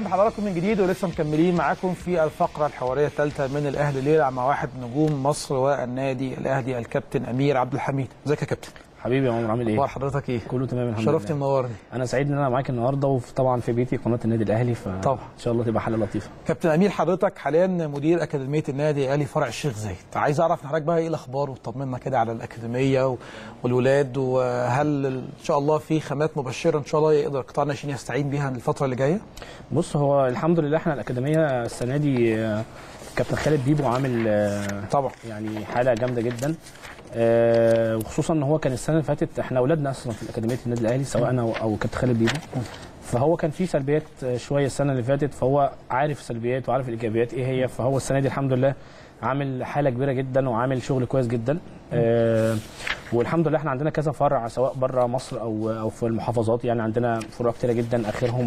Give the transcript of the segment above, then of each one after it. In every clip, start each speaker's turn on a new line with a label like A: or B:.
A: بحضراتكم من جديد ولسه مكملين معاكم في الفقره الحواريه الثالثه من الاهلي ليله مع واحد نجوم مصر والنادي الاهلي الكابتن امير عبد الحميد ازيك يا كابتن
B: حبيبي يا عمر عامل ايه؟
A: اخبار حضرتك ايه
B: كله تمام الحمد
A: شرفت
B: لله
A: منورني
B: انا سعيد ان انا معاك النهارده وطبعا في بيتي قناه النادي الاهلي ف
A: طبعا.
B: ان شاء الله تبقى حلقه لطيفه
A: كابتن امير حضرتك حاليا مدير اكاديميه النادي الاهلي فرع الشيخ زايد عايز اعرف من حضرتك بقى ايه الاخبار وطمنا كده على الاكاديميه و- والولاد وهل ان شاء الله في خامات مبشره ان شاء الله يقدر قطاع الناشئين يستعين بيها الفتره اللي جايه
B: بص هو الحمد لله احنا الاكاديميه السنه دي آه، كابتن خالد بيبو عامل آه،
A: طبعا
B: يعني حاله جامده جدا آه، وخصوصا ان هو كان السنه اللي فاتت احنا اولادنا اصلا في اكاديميه النادي الاهلي سواء انا او- او كابتن خالد بيبو فهو كان في سلبيات آه، شويه السنه اللي فاتت فهو عارف السلبيات وعارف الايجابيات ايه هي فهو السنه دي الحمد لله عامل حاله كبيره جدا وعامل شغل كويس جدا آه والحمد لله احنا عندنا كذا فرع سواء بره مصر او او في المحافظات يعني عندنا فروع كتيره جدا اخرهم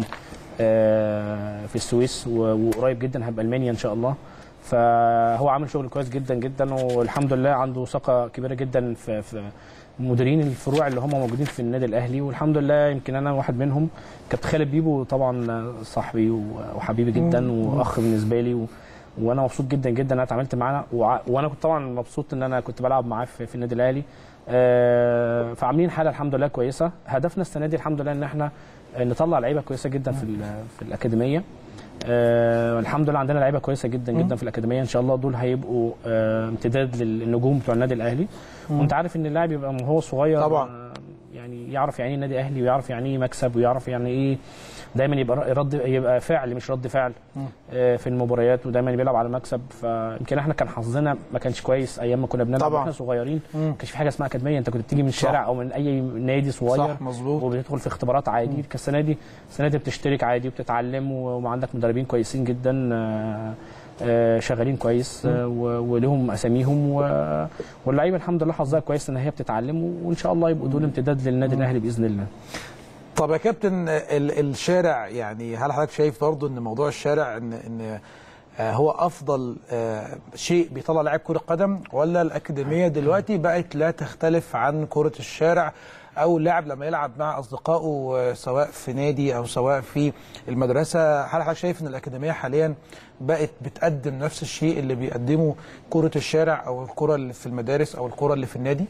B: آه في السويس و- وقريب جدا هيبقى المانيا ان شاء الله فهو عامل شغل كويس جدا جدا والحمد لله عنده ثقه كبيره جدا في, في مديرين الفروع اللي هم موجودين في النادي الاهلي والحمد لله يمكن انا واحد منهم كابتن خالد بيبو طبعا صاحبي وحبيبي جدا واخ بالنسبه لي و وانا مبسوط جدا جدا ان انا اتعاملت معاه وع- وانا كنت طبعا مبسوط ان انا كنت بلعب معاه في, في النادي الاهلي آه، فعاملين حاله الحمد لله كويسه هدفنا السنه دي الحمد لله ان احنا نطلع لعيبه كويسه جدا في ال- في الاكاديميه آه الحمد لله عندنا لعيبه كويسه جدا جدا في الاكاديميه ان شاء الله دول هيبقوا آه امتداد للنجوم بتوع النادي الاهلي وانت عارف ان اللاعب يبقى وهو صغير
A: طبعا.
B: آه، يعني يعرف يعني ايه النادي الاهلي ويعرف يعني ايه مكسب ويعرف يعني ايه دايما يبقى رد يبقى فعل مش رد فعل آه، في المباريات ودايما بيلعب على مكسب فيمكن احنا كان حظنا ما كانش كويس ايام ما كنا بنلعب
A: طبعا.
B: واحنا صغيرين
A: مم.
B: ما كانش في حاجه اسمها اكاديميه انت كنت بتيجي من الشارع او من اي نادي صغير
A: صح مظبوط
B: وبتدخل في اختبارات عادي كالسنه دي السنه دي بتشترك عادي وبتتعلم و- وعندك مدربين كويسين جدا آه، آه، شغالين كويس آه، و- ولهم اساميهم و- واللعيبه الحمد لله حظها كويس ان هي بتتعلم وان شاء الله يبقوا دول امتداد للنادي الاهلي باذن الله
A: طب يا كابتن ال- الشارع يعني هل حضرتك شايف برضه ان موضوع الشارع ان ان آه، هو افضل آه، شيء بيطلع لاعب كره قدم ولا الاكاديميه دلوقتي بقت لا تختلف عن كره الشارع او اللاعب لما يلعب مع اصدقائه آه، سواء في نادي او سواء في المدرسه هل حضرتك شايف ان الاكاديميه حاليا بقت بتقدم نفس الشيء اللي بيقدمه كره الشارع او الكره اللي في المدارس او الكره اللي في النادي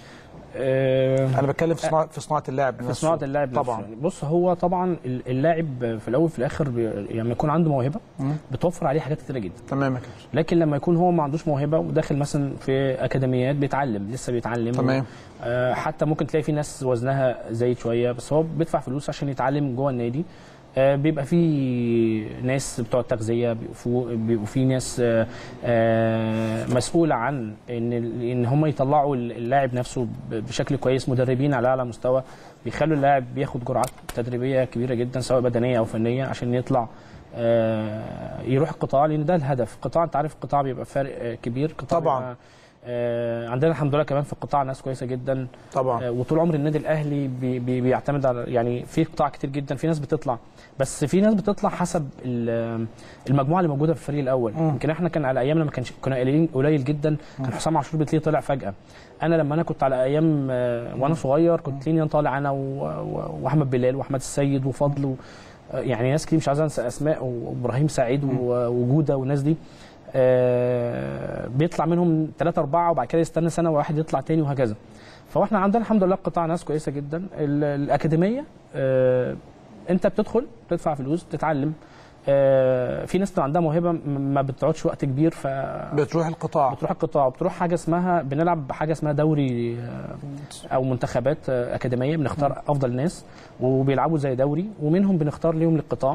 B: آه،
A: انا بتكلم في صناعه في صناعه اللاعب
B: في
A: نفسه.
B: صناعه اللاعب نفسه
A: طبعا
B: يعني. بص هو طبعا ال- اللاعب في الاول وفي الاخر بي- لما يكون عنده موهبه
A: مم.
B: بتوفر عليه حاجات كتيره جدا
A: تمام يا كابتن
B: لكن لما يكون هو ما عندوش موهبه وداخل مثلا في اكاديميات بيتعلم لسه بيتعلم
A: تمام.
B: آه، حتى ممكن تلاقي في ناس وزنها زايد شويه بس هو بيدفع فلوس عشان يتعلم جوه النادي آه، بيبقى في ناس بتوع التغذيه بيبقوا في- بيبقوا في ناس آه، آه، مسؤوله عن ان ان هم يطلعوا اللاعب نفسه ب- بشكل كويس مدربين على اعلى مستوى بيخلوا اللاعب بياخد جرعات تدريبيه كبيره جدا سواء بدنيه او فنيه عشان يطلع آه، يروح القطاع لان ده الهدف القطاع انت عارف القطاع بيبقى فارق آه، كبير قطاع
A: طبعاً.
B: بيبقى، آه، عندنا الحمد لله كمان في القطاع ناس كويسه جدا
A: طبعا
B: آه، وطول عمر النادي الاهلي بي بي بيعتمد على يعني في قطاع كتير جدا في ناس بتطلع بس في ناس بتطلع حسب ال- المجموعه اللي موجوده في الفريق الاول
A: مم.
B: يمكن احنا كان على ايامنا ما كانش كنا قليلين قليل جدا كان حسام عاشور بتلاقيه طلع فجاه انا لما انا كنت على ايام آه، وانا صغير كنت تلاقيني طالع انا و- و- واحمد بلال واحمد السيد وفضل و آه، يعني ناس كتير مش عايز انسى اسماء وابراهيم سعيد و- وجوده والناس دي آه، بيطلع منهم ثلاثة أربعة وبعد كده يستنى سنة وواحد يطلع تاني وهكذا فاحنا عندنا الحمد لله قطاع ناس كويسة جدا ال- الأكاديمية آه، أنت بتدخل بتدفع فلوس بتتعلم آه، في ناس بتبقى عندها موهبة م- ما بتقعدش وقت كبير ف
A: بتروح القطاع
B: بتروح القطاع بتروح حاجه اسمها بنلعب بحاجه اسمها دوري آه، او منتخبات آه، اكاديميه بنختار افضل ناس وبيلعبوا زي دوري ومنهم بنختار ليهم للقطاع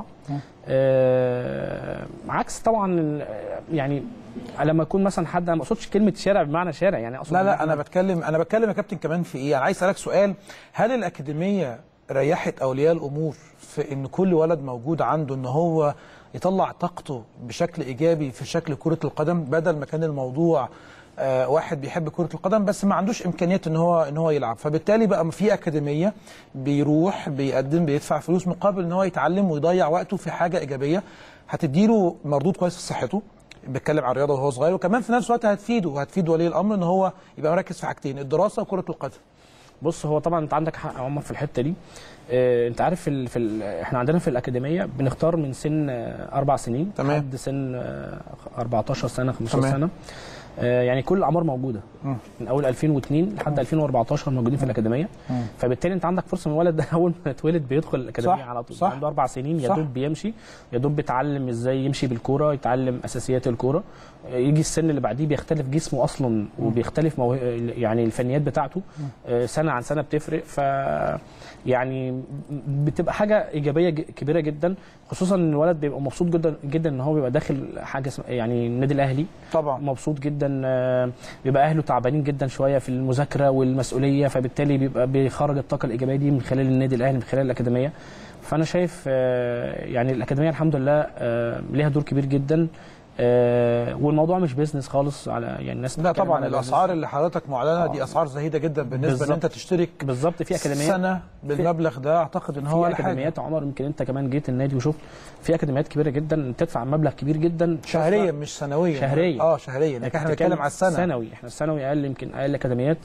B: آه، عكس طبعا ال- يعني لما يكون مثلا حد أنا ما اقصدش كلمه شارع بمعنى شارع يعني اقصد
A: لا
B: إن
A: لا
B: إحنا-
A: انا بتكلم انا بتكلم يا كابتن كمان في ايه انا عايز اسالك سؤال هل الاكاديميه ريحت اولياء الامور في ان كل ولد موجود عنده ان هو يطلع طاقته بشكل ايجابي في شكل كره القدم بدل ما كان الموضوع آه واحد بيحب كره القدم بس ما عندوش امكانيات ان هو ان هو يلعب فبالتالي بقى في اكاديميه بيروح بيقدم بيدفع فلوس مقابل ان هو يتعلم ويضيع وقته في حاجه ايجابيه هتديله مردود كويس في صحته بيتكلم عن الرياضه وهو صغير وكمان في نفس الوقت هتفيده وهتفيد ولي الامر ان هو يبقى مركز في حاجتين الدراسه وكره القدم
B: بص هو طبعا انت عندك حق يا عمر في الحته دي آه، انت عارف في, ال... في ال... احنا عندنا في الاكاديميه بنختار من سن آه، اربع سنين
A: تمام.
B: لحد سن آه، 14 سنه 15
A: تمام.
B: سنه آه، يعني كل الاعمار موجوده
A: مم.
B: من اول 2002 لحد 2014 موجودين في الاكاديميه
A: مم.
B: فبالتالي انت عندك فرصه من الولد ده اول ما اتولد بيدخل الاكاديميه
A: صح،
B: على طول
A: صح.
B: عنده اربع سنين يا
A: صح.
B: دوب بيمشي يا دوب بيتعلم ازاي يمشي بالكوره يتعلم اساسيات الكوره يجي السن اللي بعديه بيختلف جسمه اصلا وبيختلف موه... يعني الفنيات بتاعته آه، سنه عن سنه بتفرق ف يعني بتبقى حاجه ايجابيه ج- كبيره جدا خصوصا ان الولد بيبقى مبسوط جدا جدا ان هو بيبقى داخل حاجه اسمها يعني النادي الاهلي
A: طبعا
B: مبسوط جدا آه، بيبقى اهله تعبانين جدا شويه في المذاكره والمسؤوليه فبالتالي بيبقى بيخرج الطاقه الايجابيه دي من خلال النادي الاهلي من خلال الاكاديميه فانا شايف آه، يعني الاكاديميه الحمد لله آه، ليها دور كبير جدا آه، والموضوع مش بيزنس خالص على يعني الناس
A: لا
B: بتتكلم
A: طبعا
B: على
A: الاسعار اللي حضرتك معلنه دي
B: آه.
A: اسعار زهيده جدا بالنسبه ان
B: بالظبط.
A: انت تشترك
B: business. بالظبط في اكاديميات
A: سنه بالمبلغ ده اعتقد ان هو
B: في
A: ولا حاجه
B: اكاديميات عمر يمكن انت كمان جيت النادي وشفت في اكاديميات كبيره جدا تدفع مبلغ كبير جدا
A: شهريا مش سنويا
B: شهريا.
A: اه شهريا لكن احنا بنتكلم على السنه
B: سنوي احنا السنوي اقل يمكن اقل اكاديميات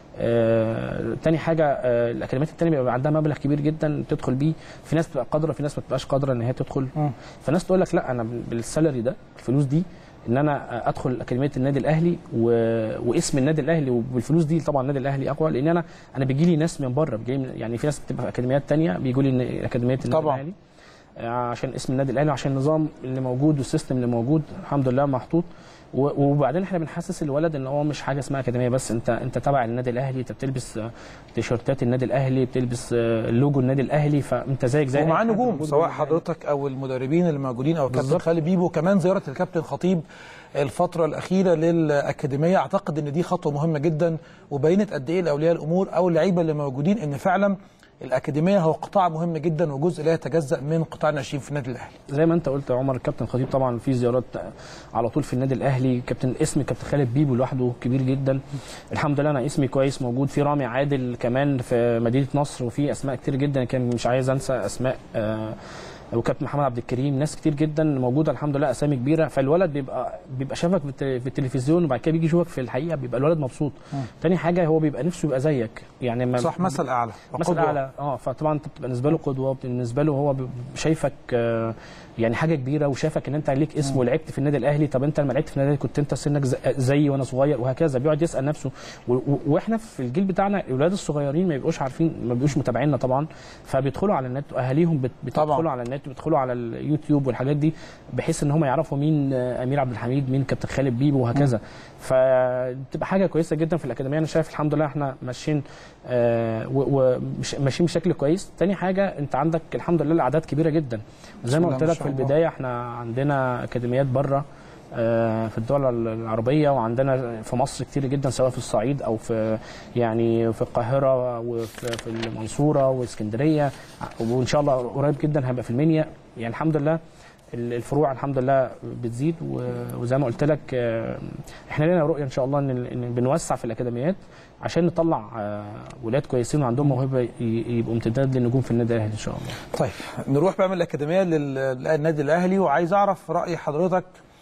B: آه، تاني حاجه آه، الاكاديميات التانيه بيبقى عندها مبلغ كبير جدا تدخل بيه في ناس بتبقى قادره في ناس ما بتبقاش قادره ان هي تدخل
A: مم.
B: فناس تقول لك لا انا بالسالري ده الفلوس دي ان انا ادخل اكاديميه النادي الاهلي و... واسم النادي الاهلي وبالفلوس دي طبعا النادي الاهلي اقوى لان انا انا بيجي لي ناس من بره بيجي لي- يعني في ناس بتبقى في اكاديميات تانيه بيجوا لي إن- اكاديميه النادي
A: طبعاً.
B: الاهلي آه، عشان اسم النادي الاهلي وعشان النظام اللي موجود والسيستم اللي موجود الحمد لله محطوط و- وبعدين احنا بنحسس الولد ان هو مش حاجه اسمها اكاديميه بس انت انت تبع النادي الاهلي انت بتلبس آه، تيشيرتات النادي الاهلي بتلبس آه، لوجو النادي الاهلي فانت زيك زي أي
A: ومعاه
B: حد
A: نجوم
B: موجود
A: سواء
B: في النادي
A: حضرتك او المدربين اللي موجودين او الكابتن
B: بالظبط.
A: خالد بيبو كمان زياره الكابتن خطيب الفتره الاخيره للاكاديميه اعتقد ان دي خطوه مهمه جدا وبينت قد ايه لاولياء الامور او اللعيبه اللي موجودين ان فعلا الاكاديميه هو قطاع مهم جدا وجزء لا يتجزا من قطاع الناشئين في النادي الاهلي
B: زي ما انت قلت يا عمر الكابتن خطيب طبعا في زيارات على طول في النادي الاهلي كابتن اسم كابتن خالد بيبو لوحده كبير جدا الحمد لله انا اسمي كويس موجود في رامي عادل كمان في مدينه نصر وفي اسماء كتير جدا كان مش عايز انسى اسماء آه وكابتن محمد عبد الكريم ناس كتير جدا موجوده الحمد لله اسامي كبيره فالولد بيبقى بيبقى شافك في الت- في التلفزيون وبعد كده بيجي يشوفك في الحقيقه بيبقى الولد مبسوط تاني حاجه هو بيبقى نفسه يبقى زيك يعني ما
A: صح مثل اعلى
B: مثل
A: وقدوة.
B: اعلى اه فطبعا انت بتبقى بالنسبه له قدوه بالنسبه له هو ب- شايفك آه، يعني حاجه كبيره وشافك ان انت ليك اسم ولعبت في النادي الاهلي طب انت لما لعبت في النادي الأهلي كنت انت سنك ز- زيي وانا صغير وهكذا بيقعد يسال نفسه و- و- واحنا في الجيل بتاعنا الاولاد الصغيرين ما بيبقوش عارفين ما بيبقوش متابعيننا طبعا فبيدخلوا على النت واهاليهم بت-
A: طبعاً.
B: بتدخلوا على النت بيدخلوا على اليوتيوب والحاجات دي بحيث ان هم يعرفوا مين آه، امير عبد الحميد مين كابتن خالد بيبو وهكذا فبتبقى حاجه كويسه جدا في الاكاديميه انا شايف الحمد لله احنا ماشيين آه، و- ومش- ماشيين بشكل كويس تاني حاجه انت عندك الحمد لله الاعداد كبيره جدا زي
A: بسم
B: ما
A: الله
B: قلت
A: ما
B: لك
A: شاء
B: في
A: الله.
B: البدايه احنا عندنا اكاديميات بره آه، في الدول العربيه وعندنا في مصر كتير جدا سواء في الصعيد او في يعني في القاهره وفي في المنصوره واسكندريه وان شاء الله قريب جدا هيبقى في المنيا يعني الحمد لله ال- الفروع الحمد لله بتزيد و- وزي ما قلت لك آه، احنا لنا رؤيه ان شاء الله ان إن بنوسع في الاكاديميات عشان نطلع آه، ولاد كويسين وعندهم موهبه ي- يبقوا امتداد للنجوم في النادي الاهلي ان شاء الله
A: طيب نروح بقى من الاكاديميه لل- للنادي الاهلي وعايز اعرف راي حضرتك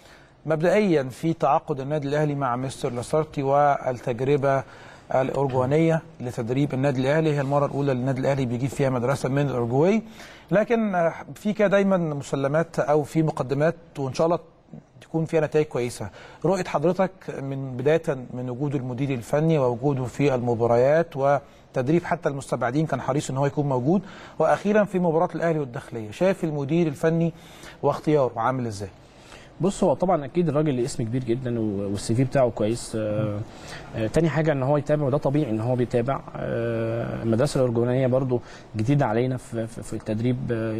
A: مبدئيا في تعاقد النادي الاهلي مع مستر لاسارتي والتجربه الارجوانيه لتدريب النادي الاهلي هي المره الاولى اللي النادي الاهلي بيجيب فيها مدرسه من الاورجواي لكن آه، في كده دايما مسلمات او في مقدمات وان شاء الله تكون فيها نتائج كويسه رؤيه حضرتك من بدايه من وجود المدير الفني ووجوده في المباريات وتدريب حتى المستبعدين كان حريص ان هو يكون موجود واخيرا في مباراه الاهلي والداخليه شايف المدير الفني واختياره عامل ازاي
B: بص هو طبعا اكيد الراجل ليه اسم كبير جدا و- والسي في بتاعه كويس آه آه تاني حاجه ان هو يتابع وده طبيعي ان هو بيتابع آه المدرسه الارجوانيه برضو جديده علينا في, في, في التدريب آه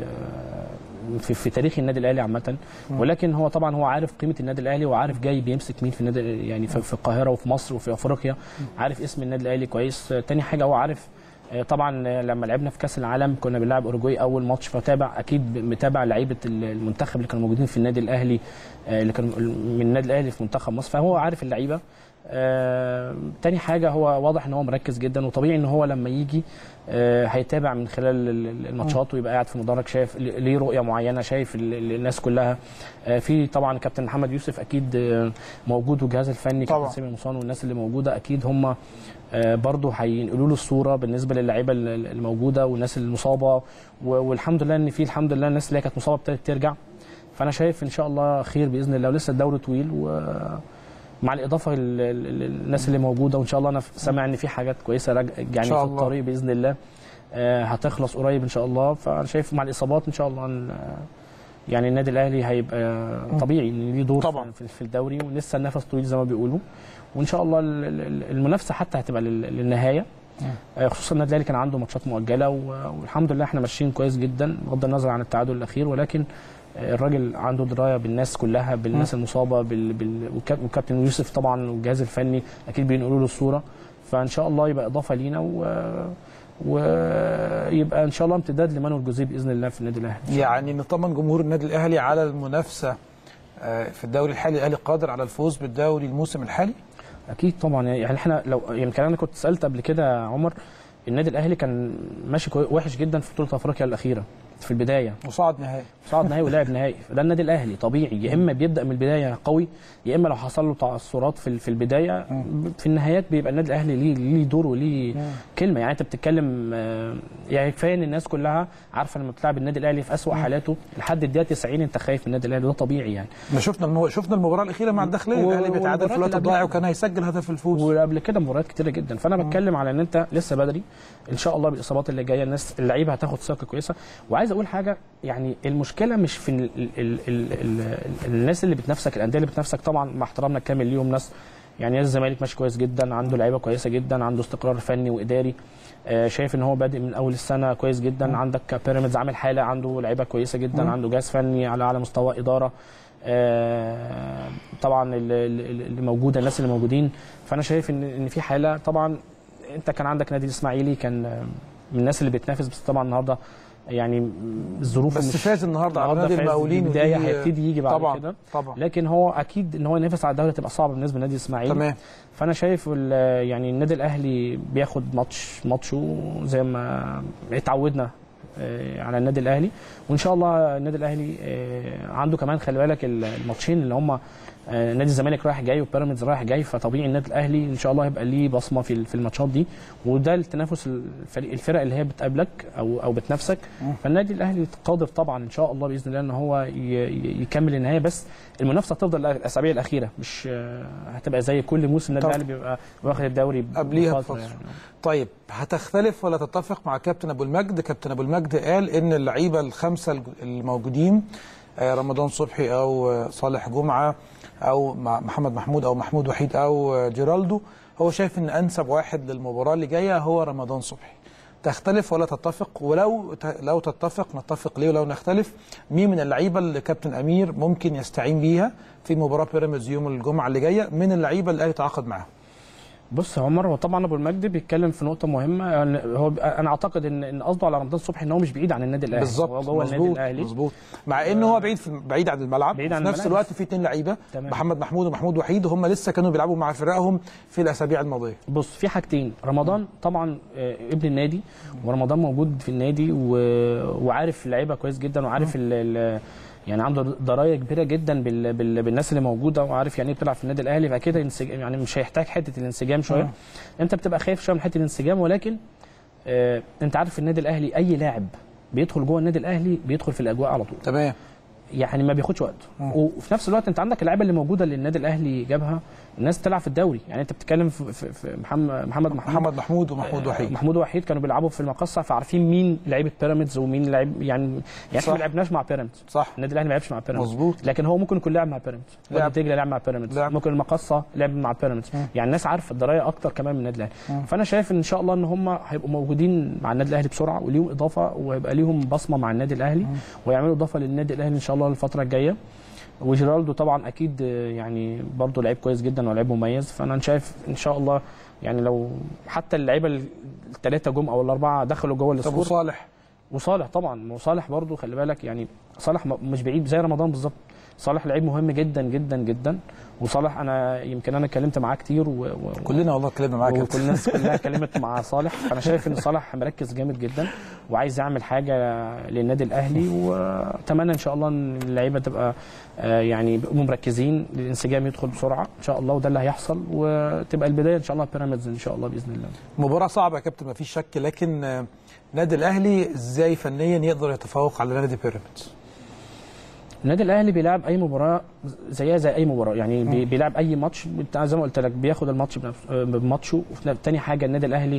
B: في, في تاريخ النادي الاهلي عامه ولكن هو طبعا هو عارف قيمه النادي الاهلي وعارف جاي بيمسك مين في النادي يعني في, في القاهره وفي مصر وفي افريقيا عارف اسم النادي الاهلي كويس آه تاني حاجه هو عارف آه، طبعا آه، لما لعبنا في كاس العالم كنا بنلعب اوروجواي اول ماتش فتابع اكيد متابع لعيبه المنتخب اللي كانوا موجودين في النادي الاهلي آه، اللي كانوا من النادي الاهلي في منتخب مصر فهو عارف اللعيبه آه، تاني حاجه هو واضح ان هو مركز جدا وطبيعي ان هو لما يجي آه، هيتابع من خلال ال- ال- الماتشات ويبقى قاعد في المدرج شايف ل- ليه رؤيه معينه شايف ال- ال- الناس كلها آه، في طبعا كابتن محمد يوسف اكيد آه، موجود والجهاز الفني
A: طبعا.
B: كابتن سامي مصان والناس اللي موجوده اكيد هم آه، برضه هينقلوا له الصوره بالنسبه للعيبه ال- ال- الموجوده والناس المصابه و- والحمد لله ان في الحمد لله الناس اللي هي كانت مصابه ابتدت ترجع فانا شايف ان شاء الله خير باذن الله ولسه الدوري طويل ومع الاضافه للناس اللي موجوده وان شاء الله انا سامع ان في حاجات كويسه راج- يعني
A: شاء
B: في
A: الله.
B: الطريق باذن الله آه، هتخلص قريب ان شاء الله فانا شايف مع الاصابات ان شاء الله إن، آه، يعني النادي الاهلي هيبقى طبيعي ان ليه دور
A: طبعاً.
B: في في الدوري ولسه النفس طويل زي ما بيقولوا وان شاء الله ال- ال- المنافسه حتى هتبقى لل- للنهايه آه، خصوصا النادي الاهلي كان عنده ماتشات مؤجله و- والحمد لله احنا ماشيين كويس جدا بغض النظر عن التعادل الاخير ولكن آه، الراجل عنده درايه بالناس كلها بالناس المصابه بال... بال... والكاب- والكابتن يوسف طبعا والجهاز الفني اكيد بينقلوا له الصوره فان شاء الله يبقى اضافه لينا و... ويبقى ان شاء الله امتداد لمانويل جوزيه باذن الله في النادي الاهلي
A: يعني نطمن جمهور النادي الاهلي على المنافسه آه، في الدوري الحالي الاهلي قادر على الفوز بالدوري الموسم الحالي
B: اكيد طبعا يعني احنا لو يمكن انا كنت سالت قبل كده يا عمر النادي الاهلي كان ماشي كوي- وحش جدا في بطوله افريقيا الاخيره في البدايه
A: وصعد نهائي
B: صعد نهائي ولعب نهائي ده النادي الاهلي طبيعي يا اما بيبدا من البدايه قوي يا اما لو حصل له تعثرات في في البدايه في النهايات بيبقى النادي الاهلي ليه ليه دور وليه كلمه يعني انت بتتكلم آه، يعني كفايه ان الناس كلها عارفه لما بتلعب النادي الاهلي في اسوأ حالاته لحد الدقيقه 90 انت خايف من النادي الاهلي وده طبيعي يعني
A: احنا شفنا المو... شفنا المباراه الاخيره مع الداخليه
B: و-
A: الاهلي بيتعادل في
B: والمباريات
A: الوقت
B: اللي
A: الضايع
B: قبلها.
A: وكان هيسجل هدف الفوز
B: وقبل كده مباريات كتيره جدا فانا بتكلم على ان انت لسه بدري ان شاء الله بالاصابات اللي جايه الناس اللعيبه هتاخد ثقه كويسه وعايز اقول حاجه يعني المشكله مش في ال ال ال ال ال الناس اللي بتنافسك الانديه اللي بتنافسك طبعا مع احترامنا الكامل ليهم ناس يعني نادي الزمالك ماشي كويس جدا عنده لعيبه كويسه جدا عنده استقرار فني واداري آه، شايف ان هو بادئ من اول السنه كويس جدا عندك بيراميدز عامل حاله عنده لعيبه كويسه جدا عنده جهاز فني على اعلى مستوى اداره آه، طبعا اللي, اللي موجوده الناس اللي موجودين فانا شايف ان ان في حاله طبعا انت كان عندك نادي الاسماعيلي كان آه، من الناس اللي بتنافس بس طبعا النهارده يعني الظروف
A: بس
B: مش
A: فاز النهارده على
B: النهارده
A: نادي
B: فاز
A: المقاولين
B: في البدايه
A: ودي-
B: هيبتدي يجي بعد
A: طبعا
B: كده
A: طبعا
B: لكن هو اكيد ان هو ينافس على الدوري تبقى صعبه بالنسبه لنادي الاسماعيلي
A: تمام
B: فانا شايف ال- يعني النادي الاهلي بياخد ماتش ماتشه زي ما اتعودنا آه، على النادي الاهلي وان شاء الله النادي الاهلي آه، عنده كمان خلي بالك ال- الماتشين اللي هم آه، نادي الزمالك رايح جاي وبيراميدز رايح جاي فطبيعي النادي الاهلي ان شاء الله هيبقى ليه بصمه في ال- في الماتشات دي وده التنافس الفريق الفرق اللي هي بتقابلك او او بتنافسك فالنادي الاهلي قادر طبعا ان شاء الله باذن الله ان هو ي- ي- يكمل النهايه بس المنافسه هتفضل الاسابيع الاخيره مش آه، هتبقى زي كل موسم النادي
A: طبعا.
B: الاهلي بيبقى واخد الدوري
A: قبليها
B: بفترة
A: بفترة.
B: يعني.
A: طيب هتختلف ولا تتفق مع كابتن ابو المجد كابتن ابو المجد قال ان اللعيبه الخمسه الج- الموجودين آه، رمضان صبحي او آه، صالح جمعه او مع محمد محمود او محمود وحيد او آه، جيرالدو هو شايف ان انسب واحد للمباراه اللي جايه هو رمضان صبحي تختلف ولا تتفق ولو ت- لو تتفق نتفق ليه ولو نختلف مين من اللعيبه اللي كابتن امير ممكن يستعين بيها في مباراه بيراميدز يوم الجمعه اللي جايه من اللعيبه اللي الاهلي تعاقد معاهم
B: بص يا عمر هو طبعا ابو المجد بيتكلم في نقطه مهمه يعني هو انا اعتقد ان ان قصده على رمضان صبحي ان هو مش بعيد عن النادي الاهلي هو
A: بالظبط
B: جوه النادي
A: مظبوط
B: الاهلي
A: مظبوط مع ان هو بعيد في بعيد عن الملعب
B: بعيد عن
A: في نفس
B: الملعب.
A: الوقت في اثنين لعيبه
B: تمام.
A: محمد محمود ومحمود وحيد هم لسه كانوا بيلعبوا مع فرقهم في الاسابيع الماضيه
B: بص في حاجتين رمضان طبعا آه، ابن النادي ورمضان موجود في النادي و... وعارف اللعيبه كويس جدا وعارف ال... ال... يعني عنده درايه كبيره جدا بال... بال... بالناس اللي موجوده وعارف يعني ايه بتلعب في النادي الاهلي فكده ينسج... يعني مش هيحتاج حته الانسجام شويه انت بتبقى خايف شويه من حته الانسجام ولكن آه انت عارف في النادي الاهلي اي لاعب بيدخل جوه النادي الاهلي بيدخل في الاجواء على طول
A: تمام
B: يعني ما بياخدش وقت وفي نفس الوقت انت عندك اللعيبه اللي موجوده اللي النادي الاهلي جابها الناس تلعب في الدوري يعني انت بتتكلم في, في, في محمد محمد محمود
A: محمد محمود ومحمود وحيد
B: محمود وحيد كانوا بيلعبوا في المقصه فعارفين مين لعيبه بيراميدز ومين لعيب يعني يعني
A: صح.
B: احنا ما لعبناش مع بيراميدز
A: صح
B: النادي الاهلي ما لعبش مع بيراميدز
A: مظبوط
B: لكن هو ممكن يكون لعب مع بيراميدز
A: لعب.
B: لعب دجله لعب مع بيراميدز
A: لعب.
B: ممكن المقصه لعب مع بيراميدز يعني الناس عارفه الدرايه اكتر كمان من النادي الاهلي فانا شايف ان شاء الله ان هم هيبقوا موجودين مع النادي الاهلي بسرعه وليهم اضافه ويبقى ليهم بصمه مع النادي الاهلي ويعملوا اضافه للنادي الاهلي ان شاء الله الفتره الجايه وجيرالدو طبعا اكيد آه، يعني برضه لعيب كويس جدا ولعيب مميز فانا شايف ان شاء الله يعني لو حتى اللعيبه الثلاثه جم او الاربعه دخلوا جوه
A: طب
B: السكور
A: وصالح
B: وصالح طبعا وصالح برضه خلي بالك يعني صالح م- مش بعيد زي رمضان بالظبط صالح لعيب مهم جدا جدا جدا وصالح انا يمكن انا اتكلمت معاه كتير و... و...
A: كلنا والله اتكلمنا معاك يا
B: وكل
A: كابتن.
B: الناس كلها اتكلمت مع صالح فانا شايف ان صالح مركز جامد جدا وعايز يعمل حاجه للنادي الاهلي واتمنى ان شاء الله ان اللعيبه تبقى آه، يعني يبقوا مركزين الانسجام يدخل بسرعه ان شاء الله وده اللي هيحصل وتبقى البدايه ان شاء الله بيراميدز ان شاء الله باذن الله
A: مباراة صعبة يا كابتن مفيش شك لكن آه، نادي الأهلي ازاي فنيا يقدر يتفوق على نادي بيراميدز؟
B: النادي الاهلي بيلعب اي مباراه زيها زي اي مباراه يعني بي- بيلعب اي ماتش بتاع- زي ما قلت لك بياخد الماتش بنفس- آه، بماتشه وفي ن- تاني حاجه النادي الاهلي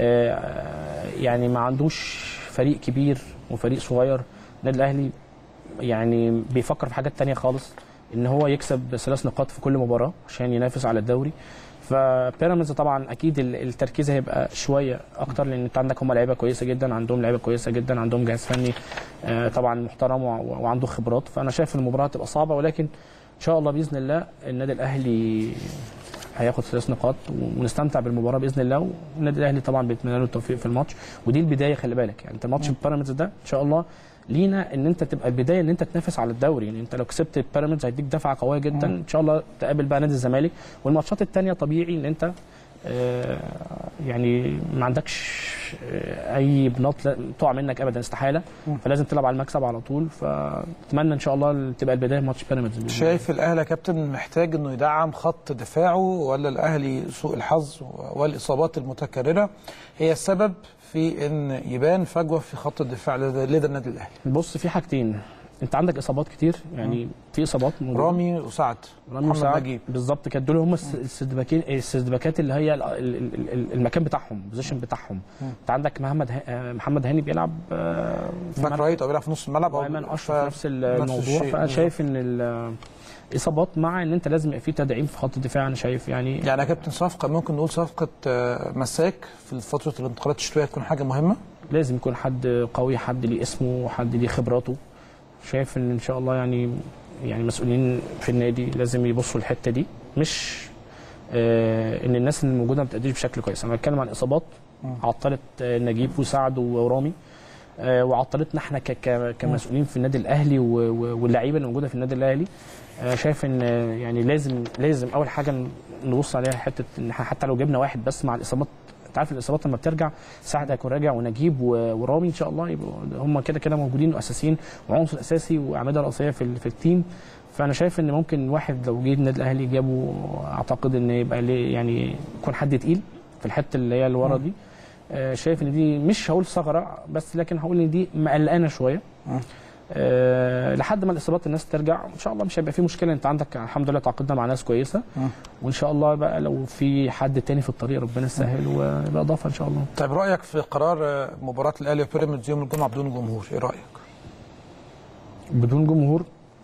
B: آه، يعني ما عندوش فريق كبير وفريق صغير النادي الاهلي يعني بيفكر في حاجات تانية خالص ان هو يكسب ثلاث نقاط في كل مباراه عشان ينافس على الدوري فبيراميدز طبعا اكيد ال- التركيز هيبقى شويه اكتر لان انت عندك هم لعيبه كويسه جدا عندهم لعيبه كويسه جدا عندهم جهاز فني آه، طبعا محترم وع- وعنده خبرات فانا شايف إن المباراه هتبقى صعبه ولكن ان شاء الله باذن الله النادي الاهلي هياخد ثلاث نقاط ونستمتع بالمباراه باذن الله والنادي الاهلي طبعا بيتمنى له التوفيق في الماتش ودي البدايه خلي بالك يعني انت ماتش بيراميدز ده ان شاء الله لينا ان انت تبقى البدايه ان انت تنافس على الدوري يعني انت لو كسبت بيراميدز هيديك دفعه قويه جدا ان شاء الله تقابل بقى نادي الزمالك والماتشات الثانيه طبيعي ان انت آه، يعني ما عندكش آه، اي بناط لا- تقع منك ابدا استحاله فلازم تلعب على المكسب على طول فاتمنى ان شاء الله تبقى البدايه ماتش بيراميدز بإذن الله.
A: شايف الأهلي يا كابتن محتاج إنه يدعم خط دفاعه ولا الأهلي سوء الحظ والإصابات المتكررة هي السبب في إن يبان فجوة في خط الدفاع لدى لدى النادي الأهلي؟
B: بص في حاجتين انت عندك اصابات كتير يعني في اصابات موجودة.
A: رامي وسعد
B: رامي
A: محمد
B: وسعد
A: نجيب.
B: بالظبط كده دول هم الس- السردباكين السردباكات اللي هي ال- ال- ال- ال- المكان بتاعهم البوزيشن بتاعهم انت عندك محمد ه- آه، محمد هاني بيلعب آه، في
A: باك
B: مركز-
A: رايت أو بيلعب في نص الملعب أو
B: وايمن
A: ف-
B: اشرف نفس
A: نفس
B: الموضوع
A: الشيء
B: فانا شايف ان ال- الاصابات مع ان انت لازم يبقى في تدعيم في خط الدفاع انا شايف يعني
A: يعني يا كابتن صفقة ممكن نقول صفقة آه، مساك في فترة الانتقالات الشتوية تكون حاجة مهمة؟
B: لازم يكون حد قوي حد ليه اسمه حد ليه خبراته شايف ان ان شاء الله يعني يعني مسؤولين في النادي لازم يبصوا الحته دي مش آه ان الناس اللي موجوده ما بتأديش بشكل كويس انا بتكلم عن اصابات عطلت آه، نجيب وسعد ورامي آه وعطلتنا احنا ك- ك- كمسؤولين في النادي الاهلي و- و- واللعيبه اللي موجوده في النادي الاهلي آه شايف ان آه، يعني لازم لازم اول حاجه نبص عليها حته ان إحنا حتى لو جبنا واحد بس مع الاصابات انت عارف الاصابات لما بترجع سعد هيكون راجع ونجيب و- ورامي ان شاء الله يبقوا هم كده كده موجودين واساسيين وعنصر اساسي واعمده رئيسيه في ال- في التيم فانا شايف ان ممكن واحد لو جه النادي الاهلي جابه اعتقد ان يبقى ليه يعني يكون حد تقيل في الحته اللي هي اللي ورا دي آه، شايف ان دي مش هقول ثغره بس لكن هقول ان دي مقلقانه شويه أه لحد ما الاصابات الناس ترجع ان شاء الله مش هيبقى في مشكله انت عندك الحمد لله تعاقدنا مع ناس كويسه وان شاء الله بقى لو في حد تاني في الطريق ربنا يسهل ويبقى اضافه ان شاء الله
A: طيب رأيك في قرار آه، مباراة الأهلي وبيراميدز يوم الجمعة بدون جمهور، إيه رأيك؟
B: بدون جمهور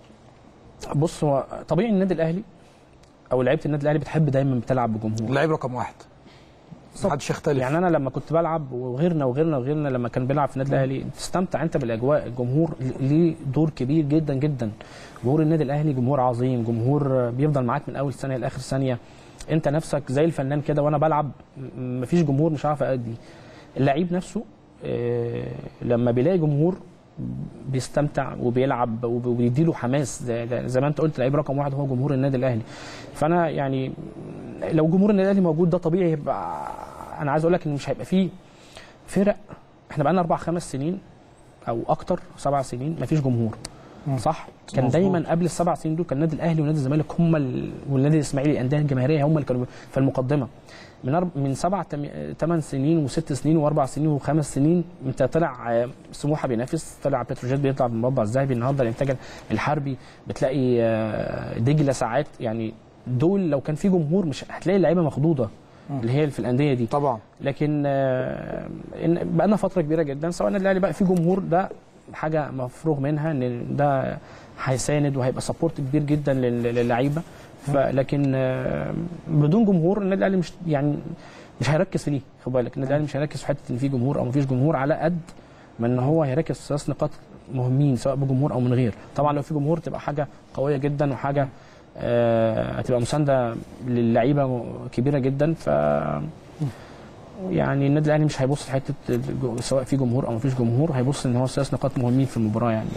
B: بص هو طبيعي النادي الاهلي او لعيبه النادي الاهلي بتحب دايما بتلعب بجمهور
A: اللعيب رقم واحد محدش يختلف
B: يعني انا لما كنت بلعب وغيرنا وغيرنا وغيرنا لما كان بيلعب في النادي الاهلي تستمتع انت بالاجواء الجمهور ليه دور كبير جدا جدا جمهور النادي الاهلي جمهور عظيم جمهور بيفضل معاك من اول ثانيه لاخر ثانيه انت نفسك زي الفنان كده وانا بلعب م- مفيش جمهور مش عارف ادي اللعيب نفسه آه، لما بيلاقي جمهور بيستمتع وبيلعب وب- وبيديله حماس زي, زي ما انت قلت لعيب رقم واحد هو جمهور النادي الاهلي فانا يعني لو جمهور النادي الاهلي موجود ده طبيعي يبقى انا عايز اقول لك ان مش هيبقى فيه فرق احنا بقى لنا اربع خمس سنين او اكتر سبع سنين مفيش جمهور صح كان
A: مظبوط.
B: دايما قبل السبع سنين دول كان النادي الاهلي ونادي الزمالك هم ال... والنادي الاسماعيلي الانديه الجماهيريه هم اللي كانوا في المقدمه من أرب... من سبع تم... ثمان سنين وست سنين واربع سنين وخمس سنين انت طلع آه، سموحه بينافس طلع بتروجيت بيطلع بالمربع الذهبي النهارده الانتاج الحربي بتلاقي آه، دجله ساعات يعني دول لو كان في جمهور مش هتلاقي اللعيبه مخضوضه اللي هي في الانديه دي
A: طبعا
B: لكن آه، إن بقى لنا فتره كبيره جدا سواء النادي الاهلي بقى في جمهور ده حاجه مفروغ منها ان ده هيساند وهيبقى سبورت كبير جدا لل- للعيبه فلكن آه، بدون جمهور النادي الاهلي مش يعني مش هيركز في دي خد بالك النادي الاهلي مش هيركز في حته ان في جمهور او مفيش جمهور على قد ما ان هو هيركز في ثلاث نقاط مهمين سواء بجمهور او من غير طبعا لو في جمهور تبقى حاجه قويه جدا وحاجه آه، هتبقى مسانده للعيبه كبيره جدا ف يعني النادي الاهلي مش هيبص لحته الج- سواء في جمهور او ما فيش جمهور هيبص ان هو ثلاث نقاط مهمين في المباراه يعني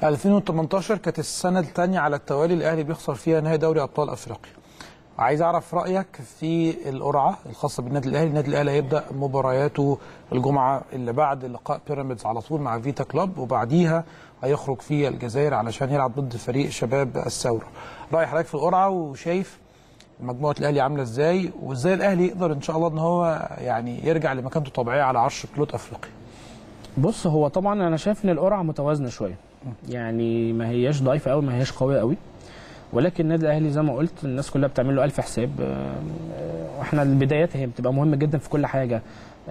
A: 2018 كانت السنه الثانيه على التوالي الاهلي بيخسر فيها نهائي دوري ابطال افريقيا عايز اعرف رايك في القرعه الخاصه بالنادي الاهلي النادي الاهلي هيبدا مبارياته الجمعه اللي بعد لقاء بيراميدز على طول مع فيتا كلوب وبعديها هيخرج في الجزائر علشان يلعب ضد فريق شباب الثوره راي حضرتك في القرعه وشايف مجموعه الاهلي عامله ازاي وازاي الاهلي يقدر ان شاء الله ان هو يعني يرجع لمكانته الطبيعيه على عرش بطوله افريقيا
B: بص هو طبعا انا شايف ان القرعه متوازنه شويه يعني ما هياش ضعيفه قوي ما هياش قويه قوي ولكن النادي الاهلي زي ما قلت الناس كلها بتعمل له الف حساب آه، آه، واحنا البدايات هي بتبقى مهمه جدا في كل حاجه